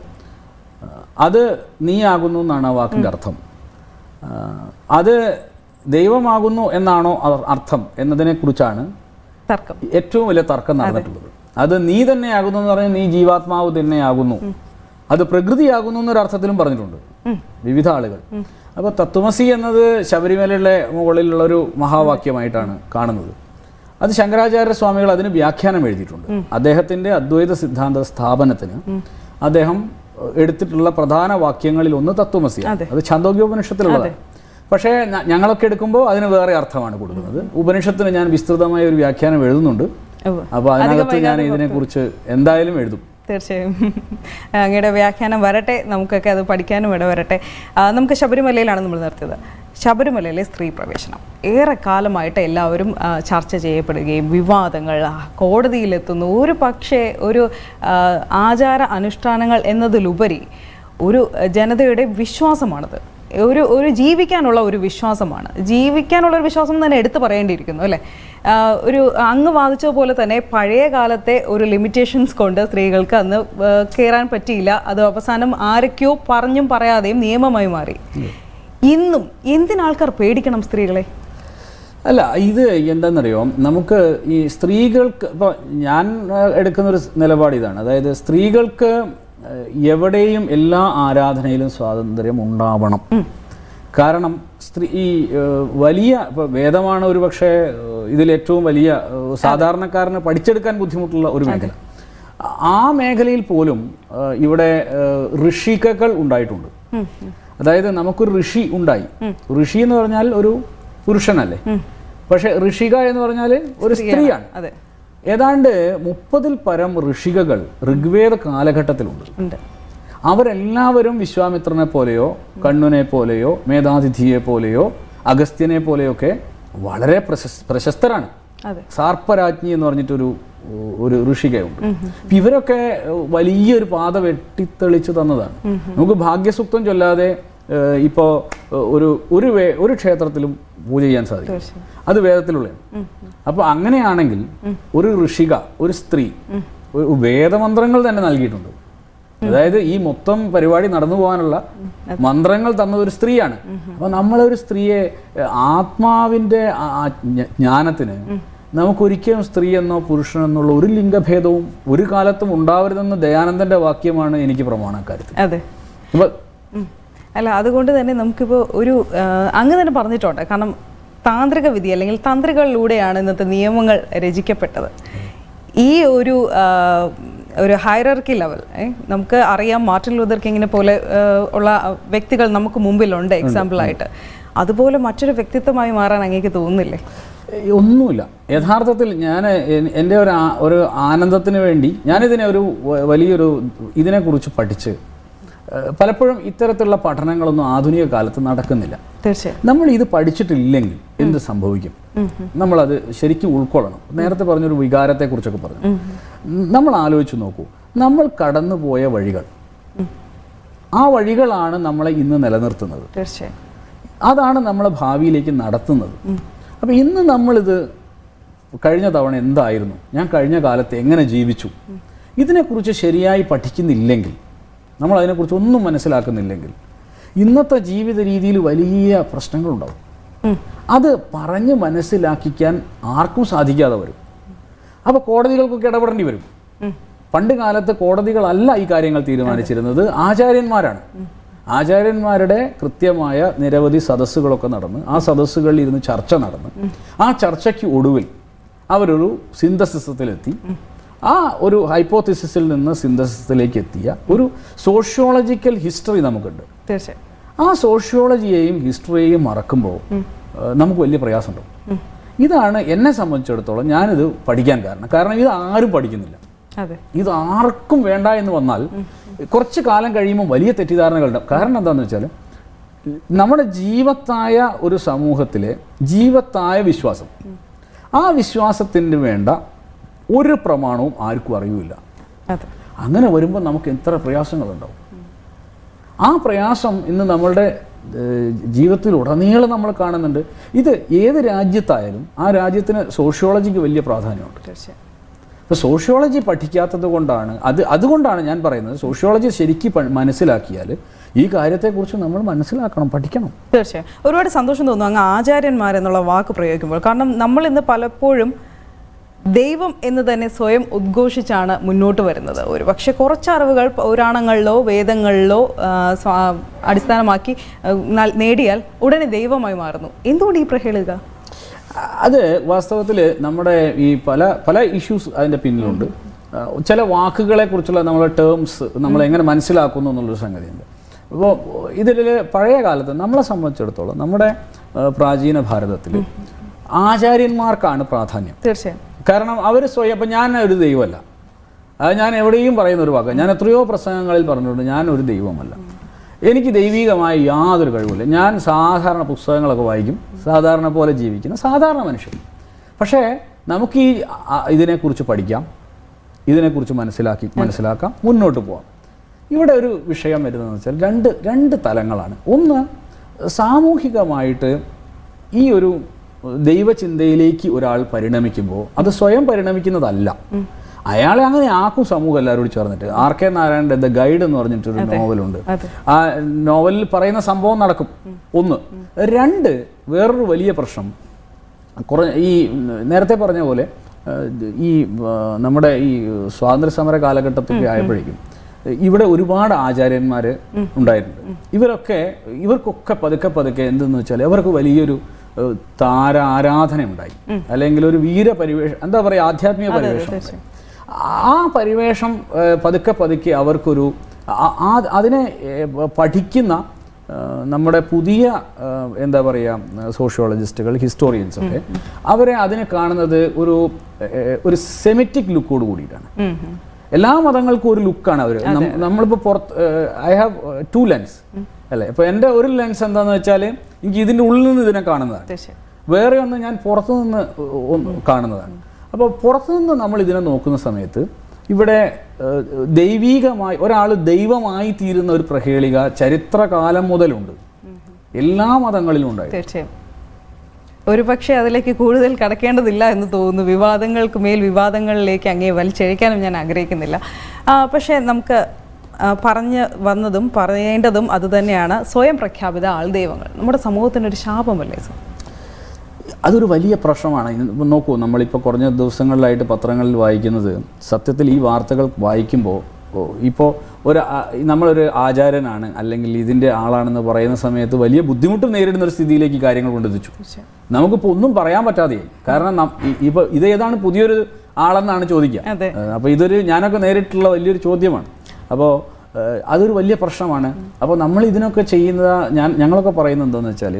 B: അത് നീയാകുന്നു എന്നാണ് ആ വാക്കിൻ്റെ അർത്ഥം ആ, അത് ദൈവമാകുന്നു എന്നാണോ അ- അർത്ഥം എന്നതിനെക്കുറിച്ചാണ്
A: തർക്കം
B: ഏറ്റവും വലിയ തർക്കം നടന്നിട്ടുള്ളത് അത് നീ തന്നെയാകുന്നു എന്ന് പറഞ്ഞാൽ നീ ജീവാത്മാവ് തന്നെയാകുന്നു അത് പ്രകൃതിയാകുന്നു എന്നൊരർത്ഥത്തിലും പറഞ്ഞിട്ടുണ്ട് വിവിധ ആളുകൾ അപ്പോൾ തത്വമസി എന്നത് ശബരിമലയുടെ മുകളിലുള്ള ഒരു മഹാവാക്യമായിട്ടാണ് കാണുന്നത് അത് ശങ്കരാചാര്യ സ്വാമികൾ അതിന് വ്യാഖ്യാനം എഴുതിയിട്ടുണ്ട് അദ്ദേഹത്തിന്റെ അദ്വൈത സിദ്ധാന്ത സ്ഥാപനത്തിന് അദ്ദേഹം ഏഹ്, എടുത്തിട്ടുള്ള പ്രധാന വാക്യങ്ങളിൽ ഒന്ന് തത്വമസിയാണ് അത് ഛാന്തോഗ്യോപനിഷത്തിലുള്ളതാണ് പക്ഷേ ഞ- ഞങ്ങളൊക്കെ എടുക്കുമ്പോൾ അതിന് വേറെ അർത്ഥമാണ് കൊടുക്കുന്നത് ഉപനിഷത്തിന് ഞാൻ വിസ്തൃതമായ ഒരു വ്യാഖ്യാനം എഴുതുന്നുണ്ട്
A: ഉവ്വ്.
B: അപ്പോൾ അതിനകത്ത് ഞാൻ ഇതിനെക്കുറിച്ച് എന്തായാലും എഴുതും
A: തീർച്ചയായും അങ്ങയുടെ വ്യാഖ്യാനം വരട്ടെ നമുക്കൊക്കെ അത് പഠിക്കാനും ഇട വരട്ടെ ആ, നമുക്ക് ശബരിമലയിലാണ് നമ്മൾ നിർത്തിയത് ശബരിമലയിലെ സ്ത്രീ പ്രവേശനം ഏറെ കാലമായിട്ട് എല്ലാവരും ആ, ചർച്ച ചെയ്യപ്പെടുകയും വിവാദങ്ങൾ ആ, കോടതിയിലെത്തുന്നു ഒരു പക്ഷേ ഒരു ആ, ആചാര അനുഷ്ഠാനങ്ങൾ എന്നതിലുപരി ഒരു ജനതയുടെ വിശ്വാസമാണത് ഒരു ഒരു ജീവിക്കാനുള്ള ഒരു വിശ്വാസമാണ് ജീവിക്കാനുള്ള ഒരു വിശ്വാസം തന്നെ എടുത്തു പറയേണ്ടിയിരിക്കുന്നു അല്ലേ ആ, ഒരു അങ്ങ് വാദിച്ച പോലെ തന്നെ പഴയ കാലത്തെ ഒരു ലിമിറ്റേഷൻസ് കൊണ്ട് സ്ത്രീകൾക്ക് അന്ന് ആ, കയറാൻ പറ്റിയില്ല അത് അവസാനം ആരൊക്കെയോ പറഞ്ഞും പറയാതെയും നിയമമായി മാറി ഇന്നും എന്തിനാൾക്കാർ പേടിക്കണം സ്ത്രീകളെ
B: അല്ല ഇത് എന്താണെന്നറിയോ നമുക്ക് ഈ സ്ത്രീകൾക്ക് ഇപ്പോൾ ഞാൻ ആ, എടുക്കുന്നൊരു നിലപാട് ഇതാണ് അതായത് സ്ത്രീകൾക്ക് ആ, എവിടെയും എല്ലാ ആരാധനയിലും സ്വാതന്ത്ര്യം ഉണ്ടാവണം കാരണം സ്ത്രീ ഈ ആ, വലിയ ഇപ്പോൾ വേദമാണ് ഒരു പക്ഷേ ഇതിൽ ഏറ്റവും വലിയ ആ, സാധാരണക്കാരന് പഠിച്ചെടുക്കാൻ ബുദ്ധിമുട്ടുള്ള ഒരു മേഖല ആ മേഖലയിൽ പോലും ആ, ഇവിടെ ആ, ഋഷികകൾ ഉണ്ടായിട്ടുണ്ട് അതായത് നമുക്കൊരു ഋഷി ഉണ്ടായി ഋഷി എന്ന് പറഞ്ഞാൽ ഒരു പുരുഷനല്ലേ പക്ഷെ ഋഷിക എന്ന് പറഞ്ഞാൽ ഒരു സ്ത്രീയാണ്
A: അതെ
B: ഏതാണ്ട് മുപ്പതിൽ പരം ഋഷികകൾ ഋഗ്വേദ കാലഘട്ടത്തിലുണ്ട്
A: ഉണ്ട്
B: അവരെല്ലാവരും വിശ്വാമിത്രനെ പോലെയോ കണ്ണുനെ പോലെയോ മേധാതിഥിയെ പോലെയോ അഗസ്ത്യനെ പോലെയൊക്കെ വളരെ പ്രശസ് പ്രശസ്തരാണ്
A: അതെ
B: സാർപ്പരാജ്ഞി എന്ന് പറഞ്ഞിട്ടൊരു ഉ- ഒരു ഋഷികയുണ്ട് അപ്പൊ ഇവരൊക്കെ ഉ, വലിയൊരു പാത വെട്ടിത്തെളിച്ചു തന്നതാണ് നമുക്ക് ഭാഗ്യസൂക്തം ചൊല്ലാതെ ഏഹ്, ഇപ്പോ ഏഹ്, ഒരു ഒരു വേ ഒരു ക്ഷേത്രത്തിലും പൂജ ചെയ്യാൻ സാധിക്കും
A: തീർച്ചയായും
B: അത് വേദത്തിലുള്ളതാണ് അപ്പോൾ അങ്ങനെയാണെങ്കിൽ ഒരു ഋഷിക ഒരു സ്ത്രീ ഒരു വേദമന്ത്രങ്ങൾ തന്നെ നൽകിയിട്ടുണ്ട് അതായത് ഈ മൊത്തം പരിപാടി നടന്നു പോകാനുള്ള മന്ത്രങ്ങൾ തന്നത് ഒരു സ്ത്രീയാണ് അപ്പൊ നമ്മളൊരു സ്ത്രീയെ ഏഹ്, ആത്മാവിന്റെ ആ- ആ ജ്ഞ- ജ്ഞാനത്തിന് നമുക്കൊരിക്കലും സ്ത്രീ എന്നോ പുരുഷനെന്നുള്ള ഒരു ലിംഗഭേദവും ഒരു കാലത്തും ഉണ്ടാവരുതെന്ന് ദയാനന്ദന്റെ വാക്യമാണ് എനിക്ക് പ്രമാണക്കാര്യത്തിൽ
A: അതെ
B: അപ്പൊ
A: ഉം. അല്ല അതുകൊണ്ട് തന്നെ നമുക്കിപ്പോൾ ഒരു ആ, അങ്ങ് തന്നെ പറഞ്ഞിട്ടുണ്ട് കാരണം താന്ത്രിക വിധി അല്ലെങ്കിൽ തന്ത്രികളിലൂടെയാണ് ഇന്നത്തെ നിയമങ്ങൾ രചിക്കപ്പെട്ടത് ഈ ഒരു ആ, ഒരു ഹൈറർക്കി ലെവൽ നമുക്ക് അറിയാം മാർട്ടിൻ ലൂതർ കിങ്ങിനെ പോലെ ആ, ഉള്ള വ്യക്തികൾ നമുക്ക് മുമ്പിലുണ്ട് എക്സാമ്പിളായിട്ട് അതുപോലെ മറ്റൊരു വ്യക്തിത്വമായി മാറാൻ അങ്ങേക്ക് തോന്നുന്നില്ലേ
B: ഏയ് ഒന്നുമില്ല യഥാർത്ഥത്തിൽ ഞാൻ എൻ- എൻ്റെ ഒരു ആ- ഒരു ആനന്ദത്തിന് വേണ്ടി ഞാനിതിനെ ഒരു വ- വലിയൊരു ഇതിനെക്കുറിച്ച് പഠിച്ച് ഏഹ് പലപ്പോഴും ഇത്തരത്തിലുള്ള പഠനങ്ങളൊന്നും ആധുനിക കാലത്ത് നടക്കുന്നില്ല
A: തീർച്ചയായും
B: നമ്മൾ ഇത് പഠിച്ചിട്ടില്ലെങ്കിൽ എന്ത് സംഭവിക്കും നമ്മളത് ശരിക്കും ഉൾക്കൊള്ളണം നേരത്തെ പറഞ്ഞൊരു വികാരത്തെക്കുറിച്ചൊക്കെ പറഞ്ഞു നമ്മൾ ആലോചിച്ച് നോക്കൂ നമ്മൾ കടന്നുപോയ വഴികൾ ആ വഴികളാണ് നമ്മളെ ഇന്ന് നിലനിർത്തുന്നത്
A: തീർച്ചയായും
B: അതാണ് നമ്മളെ ഭാവിയിലേക്ക് നടത്തുന്നത് അപ്പോൾ ഇന്ന് നമ്മളിത് കഴിഞ്ഞ തവണ എന്തായിരുന്നു ഞാൻ കഴിഞ്ഞ കാലത്ത് എങ്ങനെ ജീവിച്ചു ഇതിനെക്കുറിച്ച് ശരിയായി പഠിക്കുന്നില്ലെങ്കിൽ നമ്മൾ അതിനെക്കുറിച്ച് ഒന്നും മനസ്സിലാക്കുന്നില്ലെങ്കിൽ ഇന്നത്തെ ജീവിത രീതിയിൽ വലിയ പ്രശ്നങ്ങളുണ്ടാവും അത് പറഞ്ഞ് മനസ്സിലാക്കിക്കാൻ ആർക്കും സാധിക്കാതെ വരും അപ്പോൾ കോടതികൾക്കൊക്കെ ഇടപെടേണ്ടി വരും പണ്ട് കാലത്ത് കോടതികളല്ല ഈ കാര്യങ്ങൾ തീരുമാനിച്ചിരുന്നത് ആചാര്യന്മാരാണ് ആചാര്യന്മാരുടെ കൃത്യമായ നിരവധി സദസ്സുകളൊക്കെ നടന്ന് ആ സദസ്സുകളിൽ ഇരുന്ന് ചർച്ച നടന്ന് ആ ചർച്ചയ്ക്ക് ഒടുവിൽ അവരൊരു സിന്തസിസത്തിലെത്തി ആ ഒരു ഹൈപ്പോത്തിസിസിൽ നിന്ന് സിന്തസിസിലേക്ക് എത്തിയ ഒരു സോഷ്യോളജിക്കൽ ഹിസ്റ്ററി നമുക്കുണ്ട്
A: തീർച്ചയായും
B: ആ സോഷ്യോളജിയെയും ഹിസ്റ്ററിയെയും മറക്കുമ്പോൾ ഏഹ്, നമുക്ക് വലിയ പ്രയാസമുണ്ടാവും ഇതാണ് എന്നെ സംബന്ധിച്ചിടത്തോളം ഞാനിത് പഠിക്കാൻ കാരണം കാരണം ഇത് ആരും പഠിക്കുന്നില്ല
A: അതെ
B: ഇത് ആർക്കും വേണ്ട എന്ന് വന്നാൽ കുറച്ച് കാലം കഴിയുമ്പോൾ വലിയ തെറ്റിദ്ധാരണകളുണ്ട് കാരണം എന്താണെന്ന് വെച്ചാൽ നമ്മുടെ ജീവത്തായ ഒരു സമൂഹത്തിലെ ജീവത്തായ വിശ്വാസം ആ വിശ്വാസത്തിന് വേണ്ട ഒരു പ്രമാണവും ആർക്കും അറിയില്ല
A: അതെ
B: അങ്ങനെ വരുമ്പോൾ നമുക്ക് എത്ര പ്രയാസങ്ങളുണ്ടാവും ആ പ്രയാസം ഇന്ന് നമ്മളുടെ ഏഹ്, ജീവിതത്തിൽ ഉടനീളം നമ്മൾ കാണുന്നുണ്ട് ഇത് ഏത് രാജ്യത്തായാലും ആ രാജ്യത്തിന് സോഷ്യോളജിക്ക് വലിയ പ്രാധാന്യമുണ്ട്
A: തീർച്ചയായും
B: ഇപ്പോൾ സോഷ്യോളജി പഠിക്കാത്തത് കൊണ്ടാണ് അത് അതുകൊണ്ടാണ് ഞാൻ പറയുന്നത് സോഷ്യോളജി ശരിക്കും പ- മനസ്സിലാക്കിയാൽ ഈ കാര്യത്തെക്കുറിച്ച് നമ്മൾ മനസ്സിലാക്കണം പഠിക്കണം
A: തീർച്ചയായും ഒരുപാട് സന്തോഷം തോന്നുന്നു അങ്ങ് ആചാര്യന്മാർ എന്നുള്ള വാക്ക് പ്രയോഗിക്കുമ്പോൾ കാരണം നമ്മൾ ഇന്ന് പലപ്പോഴും ദൈവം എന്ന് തന്നെ സ്വയം ഉദ്ഘോഷിച്ചാണ് മുന്നോട്ട് വരുന്നത് ഒരു പക്ഷേ കുറച്ച് അറിവുകൾ പുരാണങ്ങളിലോ വേദങ്ങളിലോ ആ, സ്വാ- അടിസ്ഥാനമാക്കി ആ, നാൽ- നേടിയാൽ ഉടനെ ദൈവമായി മാറുന്നു എന്തുകൊണ്ട് ഈ പ്രഹേളിക
B: അത് വാസ്തവത്തിൽ നമ്മുടെ ഈ പല പല ഇഷ്യൂസ് അതിൻ്റെ പിന്നിലുണ്ട് ആ, ചില വാക്കുകളെ കുറിച്ചുള്ള നമ്മളെ ടേംസ് നമ്മൾ എങ്ങനെ മനസ്സിലാക്കുന്നു എന്നുള്ളൊരു സംഗതിയുണ്ട് അപ്പോൾ ഇതിൽ പഴയ കാലത്ത് നമ്മളെ സംബന്ധിച്ചിടത്തോളം നമ്മുടെ ആ, പ്രാചീന ഭാരതത്തിൽ ആചാര്യന്മാർക്കാണ് പ്രാധാന്യം
A: തീർച്ചയായും
B: കാരണം അവർ സ്വയം അപ്പം ഞാൻ ഒരു ദൈവമല്ല അത് ഞാൻ എവിടെയും പറയുന്ന ഒരു വാക്ക് ഞാൻ എത്രയോ പ്രസംഗങ്ങളിൽ പറഞ്ഞിട്ടുണ്ട് ഞാൻ ഒരു ദൈവമല്ല എനിക്ക് ദൈവികമായ യാതൊരു കഴിവില്ല ഞാൻ സാധാരണ പുസ്തകങ്ങളൊക്കെ വായിക്കും സാധാരണ പോലെ ജീവിക്കുന്ന സാധാരണ മനുഷ്യൻ പക്ഷേ നമുക്ക് ഈ ആ, ഇതിനെക്കുറിച്ച് പഠിക്കാം ഇതിനെക്കുറിച്ച് മനസ്സിലാക്കി മനസ്സിലാക്കാം മുന്നോട്ട് പോവാം ഇവിടെ ഒരു വിഷയം വരുന്നതെന്ന് വെച്ചാൽ രണ്ട് രണ്ട് തലങ്ങളാണ് ഒന്ന് സാമൂഹികമായിട്ട് ഈ ഒരു ദൈവചിന്തയിലേക്ക് ഒരാൾ പരിണമിക്കുമ്പോൾ അത് സ്വയം പരിണമിക്കുന്നതല്ല അയാളെ അങ്ങനെ ആക്കും സമൂഹം എല്ലാവരോടും ചേർന്നിട്ട് ആർ കെ നാരായണൻ്റെ ദ ഗൈഡ് എന്ന് പറഞ്ഞിട്ടൊരു നോവലുണ്ട്
A: അതെ
B: ആ നോവലിൽ പറയുന്ന സംഭവം നടക്കും ഒന്ന് രണ്ട് വേറൊരു വലിയ പ്രശ്നം കുറേ ഈ നേരത്തെ പറഞ്ഞ പോലെ ആ, ഈ ആ, നമ്മുടെ ഈ സ്വാതന്ത്ര്യ സമര കാലഘട്ടത്തൊക്കെ ആയപ്പോഴേക്കും ഇവിടെ ഒരുപാട് ആചാര്യന്മാർ ഉണ്ടായിട്ടുണ്ട് ഇവരൊക്കെ ഇവർക്കൊക്കെ പതുക്കെ പതുക്കെ എന്തെന്ന് വെച്ചാൽ അവർക്ക് വലിയൊരു ഏഹ്, താര ആരാധന ഉണ്ടായി അല്ലെങ്കിൽ ഒരു വീര പരിവേഷം എന്താ പറയുക ആധ്യാത്മിക പരിവേഷം ഉണ്ടായി. ആ പരിവേഷം ഏഹ്, പതുക്കെ പതുക്കെ അവർക്കൊരു ആ- ആ- അതിനെ ഏഹ്, പഠിക്കുന്ന ഏഹ്, നമ്മുടെ പുതിയ ഏഹ്, എന്താ പറയുക സോഷ്യോളജിസ്റ്റുകൾ ഹിസ്റ്റോറിയൻസ് ഒക്കെ അവരെ അതിനെ കാണുന്നത് ഒരു ഏഹ്, ഒരു സെമിറ്റിക് ലുക്കോട് കൂടിയിട്ടാണ്
A: ഉം, ഉം.
B: എല്ലാ മതങ്ങൾക്കും ഒരു ലുക്കാണ് അവർ നമ്മളിപ്പോൾ പുറത്ത് ഐ ഹാവ് ടു ലെൻസ് അല്ലേ ഇപ്പോൾ എൻ്റെ ഒരു ലെൻസ് എന്താണെന്ന് വെച്ചാൽ എനിക്ക് ഇതിൻ്റെ ഉള്ളിൽ നിന്ന് ഇതിനെ കാണുന്നതാണ്
A: തീർച്ചയായും
B: വേറെ ഒന്ന് ഞാൻ പുറത്തു നിന്ന് ഒന്ന് കാണുന്നതാണ് അപ്പോൾ പുറത്തു നിന്ന് നമ്മൾ ഇതിനെ നോക്കുന്ന സമയത്ത് ഇവിടെ ഏഹ്, ദൈവീകമായി ഒരാൾ ദൈവമായി തീരുന്ന ഒരു പ്രഹേളിക ചരിത്രകാലം മുതലുണ്ട് എല്ലാ മതങ്ങളിലും ഉണ്ടായി
A: തീർച്ചയായും ഒരു പക്ഷേ അതിലേക്ക് കൂടുതൽ കടക്കേണ്ടതില്ല എന്ന് തോന്നുന്നു വിവാദങ്ങൾക്ക് മേൽ വിവാദങ്ങളിലേക്ക് അങ്ങേ വലിച്ചഴിക്കാനും ഞാൻ ആഗ്രഹിക്കുന്നില്ല ആ, പക്ഷേ നമുക്ക് ആ, പറഞ്ഞ് വന്നതും പറയേണ്ടതും അതുതന്നെയാണ് സ്വയം പ്രഖ്യാപിത ആൾദൈവങ്ങൾ നമ്മുടെ സമൂഹത്തിനൊരു ശാപമല്ലേ സർ
B: അതൊരു വലിയ പ്രശ്നമാണ് ഇന്ന് ഇപ്പം നോക്കൂ നമ്മളിപ്പോൾ കുറഞ്ഞ ദിവസങ്ങളിലായിട്ട് പത്രങ്ങളിൽ വായിക്കുന്നത് സത്യത്തിൽ ഈ വാർത്തകൾ വായിക്കുമ്പോൾ ഇപ്പോൾ ഒരു ആ- നമ്മളൊരു ആചാരനാണ് അല്ലെങ്കിൽ ഇതിൻ്റെ ആളാണെന്ന് പറയുന്ന സമയത്ത് വലിയ ബുദ്ധിമുട്ട് നേരിടുന്ന ഒരു സ്ഥിതിയിലേക്ക് ഈ കാര്യങ്ങൾ കൊണ്ടെത്തിച്ചു
A: തീർച്ചയായും
B: നമുക്കിപ്പോൾ ഒന്നും പറയാൻ പറ്റാതെയായി കാരണം നം- ഇ- ഇപ്പോൾ ഇത് ഏതാണ് പുതിയൊരു ആളെന്നാണ് ചോദിക്കുക
A: അതെ.
B: ഏഹ് അപ്പോൾ ഇതൊരു ഞാനൊക്കെ നേരിട്ടുള്ള വലിയൊരു ചോദ്യമാണ് അപ്പോൾ ഏഹ് അതൊരു വലിയ പ്രശ്നമാണ് അപ്പോൾ നമ്മൾ ഇതിനൊക്കെ ചെയ്യുന്ന ഞാൻ ഞങ്ങളൊക്കെ പറയുന്നത് എന്താണെന്ന് വെച്ചാൽ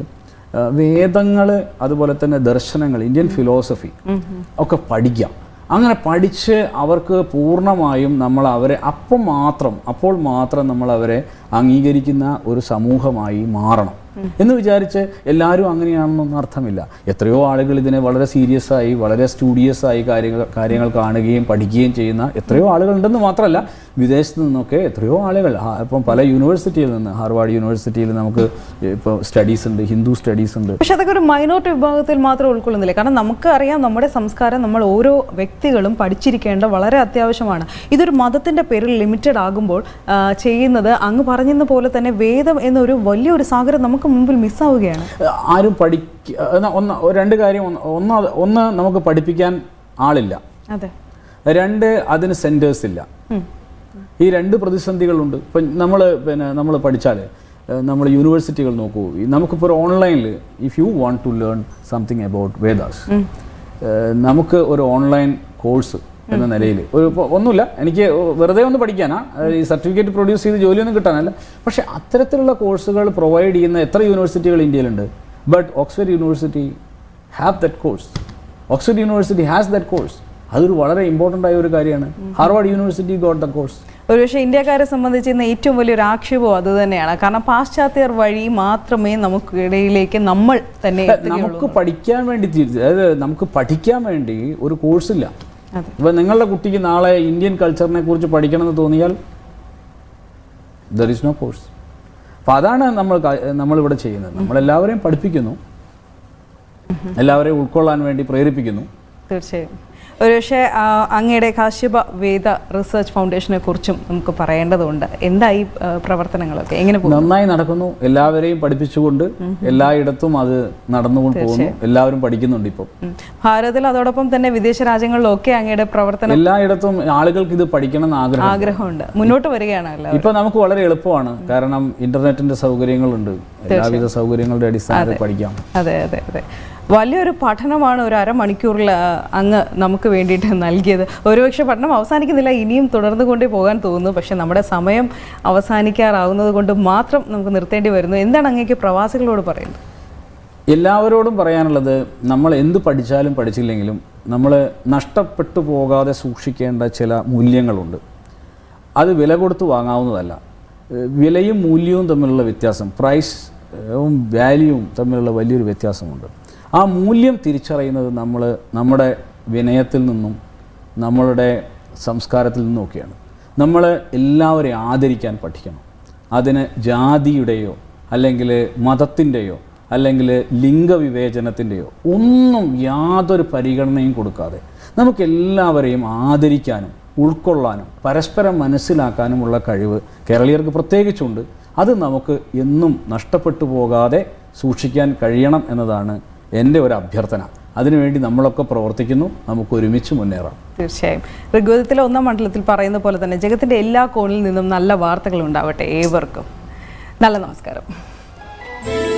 B: വേദങ്ങൾ അതുപോലെ തന്നെ ദർശനങ്ങൾ ഇന്ത്യൻ ഫിലോസഫി ഒക്കെ പഠിക്കാം അങ്ങനെ പഠിച്ച് അവർക്ക് പൂർണ്ണമായും നമ്മൾ അവരെ അപ്പം മാത്രം അപ്പോൾ മാത്രം നമ്മൾ അവരെ അംഗീകരിക്കുന്ന ഒരു സമൂഹമായി മാറണം എന്ന് വിചാരിച്ച് എല്ലാവരും അങ്ങനെയാണെന്നൊന്നും അർത്ഥമില്ല എത്രയോ ആളുകൾ ഇതിനെ വളരെ സീരിയസ് ആയി വളരെ സ്റ്റുഡിയസ് ആയി കാര്യങ്ങൾ കാര്യങ്ങൾ കാണുകയും പഠിക്കുകയും ചെയ്യുന്ന എത്രയോ ആളുകളുണ്ടെന്ന് മാത്രമല്ല വിദേശത്ത് നിന്നൊക്കെ എത്രയോ ആളുകൾ ആ, ഇപ്പം പല യൂണിവേഴ്സിറ്റിയിൽ നിന്ന് ഹാർവാർഡ് യൂണിവേഴ്സിറ്റിയിൽ നമുക്ക് ഇപ്പോൾ സ്റ്റഡീസ് ഉണ്ട് ഹിന്ദു സ്റ്റഡീസ് ഉണ്ട്
A: പക്ഷെ അതൊക്കെ ഒരു മൈനോറിറ്റി വിഭാഗത്തിൽ മാത്രം ഉൾക്കൊള്ളുന്നില്ല കാരണം നമുക്ക് അറിയാം നമ്മുടെ സംസ്കാരം നമ്മൾ ഓരോ വ്യക്തികളും പഠിച്ചിരിക്കേണ്ട വളരെ അത്യാവശ്യമാണ് ഇതൊരു മതത്തിന്റെ പേരിൽ ലിമിറ്റഡ് ആകുമ്പോൾ ആ, ചെയ്യുന്നത് അങ്ങ് പറഞ്ഞെന്ന പോലെ തന്നെ വേദം എന്നൊരു വലിയൊരു സാഗരം നമുക്ക് മുമ്പിൽ മിസ്സാവുകയാണ്
B: ആരും പഠിക്ക എന്നാ ഒന്ന് രണ്ട് കാര്യം ഒന്ന് ഒന്ന് അത് ഒന്ന് നമുക്ക് പഠിപ്പിക്കാൻ ആളില്ല
A: അതെ
B: രണ്ട് അതിന് സെൻറ്റേഴ്സ് ഇല്ല
A: ഉം.
B: ഈ രണ്ട് പ്രതിസന്ധികളുണ്ട് ഇപ്പം നമ്മൾ പിന്നെ നമ്മൾ പഠിച്ചാൽ നമ്മൾ യൂണിവേഴ്സിറ്റികൾ നോക്കൂ ഈ നമുക്കിപ്പോൾ ഒരു ഓൺലൈനിൽ if you want to learn something about Vedas നമുക്ക് ഒരു ഓൺലൈൻ കോഴ്സ് എന്ന നിലയിൽ ഒരു ഇപ്പോൾ ഒന്നുമില്ല എനിക്ക് വെറുതെ ഒന്ന് പഠിക്കാനാ അതായത് ഈ സർട്ടിഫിക്കറ്റ് പ്രൊഡ്യൂസ് ചെയ്ത് ജോലിയൊന്നും കിട്ടാനല്ല പക്ഷേ അത്തരത്തിലുള്ള കോഴ്സുകൾ പ്രൊവൈഡ് ചെയ്യുന്ന എത്ര യൂണിവേഴ്സിറ്റികൾ ഇന്ത്യയിലുണ്ട് but Oxford university have that course Oxford university has that course അതൊരു വളരെ ഇമ്പോർട്ടൻ്റ് ആയ ഒരു കാര്യമാണ് Harvard university got the course
A: ഒരുപക്ഷെ ഇന്ത്യക്കാരെ സംബന്ധിച്ച് ഇന്ന് ഏറ്റവും വലിയൊരു ആക്ഷേപവും അത് തന്നെയാണ് കാരണം പാശ്ചാത്യർ വഴി മാത്രമേ നമുക്കിടയിലേക്ക് നമ്മൾ തന്നെ എത്തുകയുള്ളൂ
B: നമുക്ക് പഠിക്കാൻ വേണ്ടി തിരിച്ച് അതായത് നമുക്ക് പഠിക്കാൻ വേണ്ടി ഒരു കോഴ്സില്ല
A: അതെ
B: ഇപ്പം നിങ്ങളുടെ കുട്ടിക്ക് നാളെ ഇന്ത്യൻ കൾച്ചറിനെ കുറിച്ച് പഠിക്കണമെന്ന് തോന്നിയാൽ ദർ ഇസ് നോ കോഴ്സ് അപ്പം അതാണ് നമ്മൾ ക- നമ്മളിവിടെ ചെയ്യുന്നത് നമ്മളെല്ലാവരെയും പഠിപ്പിക്കുന്നു എല്ലാവരെയും ഉൾക്കൊള്ളാൻ വേണ്ടി പ്രേരിപ്പിക്കുന്നു
A: തീർച്ചയായും ഒരുപക്ഷെ ആ, അങ്ങയുടെ കാശ്യപ വേദ റിസർച്ച് ഫൗണ്ടേഷനെ കുറിച്ചും നമുക്ക് പറയേണ്ടതുണ്ട് എന്തായി ആ, പ്രവർത്തനങ്ങളൊക്കെ എങ്ങനെ പോകും
B: നന്നായി നടക്കുന്നു എല്ലാവരെയും പഠിപ്പിച്ചുകൊണ്ട് എല്ലായിടത്തും അത് നടന്നുകൊണ്ട് പോകുന്നു എല്ലാവരും പഠിക്കുന്നുണ്ട് ഇപ്പം
A: ഉം. ഭാരതത്തിൽ അതോടൊപ്പം തന്നെ വിദേശ രാജ്യങ്ങളിലൊക്കെ അങ്ങയുടെ പ്രവർത്തനം
B: എല്ലായിടത്തും ആളുകൾക്ക് ഇത് പഠിക്കണം എന്ന് ആഗ്രഹം
A: ആഗ്രഹമുണ്ട് മുന്നോട്ട് വരികയാണ് എല്ലാവരും
B: ഇപ്പൊ നമുക്ക് വളരെ എളുപ്പമാണ് കാരണം ഇന്റർനെറ്റിന്റെ സൗകര്യങ്ങളുണ്ട് എല്ലാവിധ സൗകര്യങ്ങളുടെ അടിസ്ഥാനത്തിൽ പഠിക്കാം
A: അതെ അതെ അതെ വലിയൊരു പഠനമാണ് ഒരു അരമണിക്കൂറിൽ ആ, അങ്ങ് നമുക്ക് വേണ്ടിയിട്ട് നൽകിയത് ഒരുപക്ഷെ പഠനം അവസാനിക്കുന്നില്ല ഇനിയും തുടർന്നു കൊണ്ടേ പോകാൻ തോന്നുന്നു പക്ഷെ നമ്മുടെ സമയം അവസാനിക്കാറാവുന്നത് കൊണ്ട് മാത്രം നമുക്ക് നിർത്തേണ്ടി വരുന്നു എന്താണ് അങ്ങേക്ക് പ്രവാസികളോട് പറയുന്നത്
B: എല്ലാവരോടും പറയാനുള്ളത് നമ്മൾ എന്ത് പഠിച്ചാലും പഠിച്ചില്ലെങ്കിലും നമ്മൾ നഷ്ടപ്പെട്ടു പോകാതെ സൂക്ഷിക്കേണ്ട ചില മൂല്യങ്ങളുണ്ട് അത് വില കൊടുത്ത് വാങ്ങാവുന്നതല്ല ഏഹ് വിലയും മൂല്യവും തമ്മിലുള്ള വ്യത്യാസം പ്രൈസ് ഉം വാല്യൂവും തമ്മിലുള്ള വലിയൊരു വ്യത്യാസമുണ്ട് ആ മൂല്യം തിരിച്ചറിയുന്നത് നമ്മൾ നമ്മുടെ വിനയത്തിൽ നിന്നും നമ്മളുടെ സംസ്കാരത്തിൽ നിന്നുമൊക്കെയാണ് നമ്മൾ എല്ലാവരെയും ആദരിക്കാൻ പഠിക്കണം അതിന് ജാതിയുടെയോ അല്ലെങ്കിൽ മതത്തിൻ്റെയോ അല്ലെങ്കിൽ ലിംഗവിവേചനത്തിൻ്റെയോ ഒന്നും യാതൊരു പരിഗണനയും കൊടുക്കാതെ നമുക്ക് എല്ലാവരെയും ആദരിക്കാനും ഉൾക്കൊള്ളാനും പരസ്പരം മനസ്സിലാക്കാനുമുള്ള കഴിവ് കേരളീയർക്ക് പ്രത്യേകിച്ചുണ്ട് അത് നമുക്ക് എന്നും നഷ്ടപ്പെട്ടു പോകാതെ സൂക്ഷിക്കാൻ കഴിയണം എന്നതാണ് എൻ്റെ ഒരു അഭ്യർത്ഥന അതിനുവേണ്ടി നമ്മളൊക്കെ പ്രവർത്തിക്കുന്നു നമുക്ക് ഒരുമിച്ച് മുന്നേറാം
A: തീർച്ചയായും ഋഗ്വേദത്തിലെ ഒന്നാം മണ്ഡലത്തിൽ പറയുന്ന പോലെ തന്നെ ജഗത്തിന്റെ എല്ലാ കോണിൽ നിന്നും നല്ല വാർത്തകൾ ഉണ്ടാവട്ടെ ഏവർക്കും നല്ല നമസ്കാരം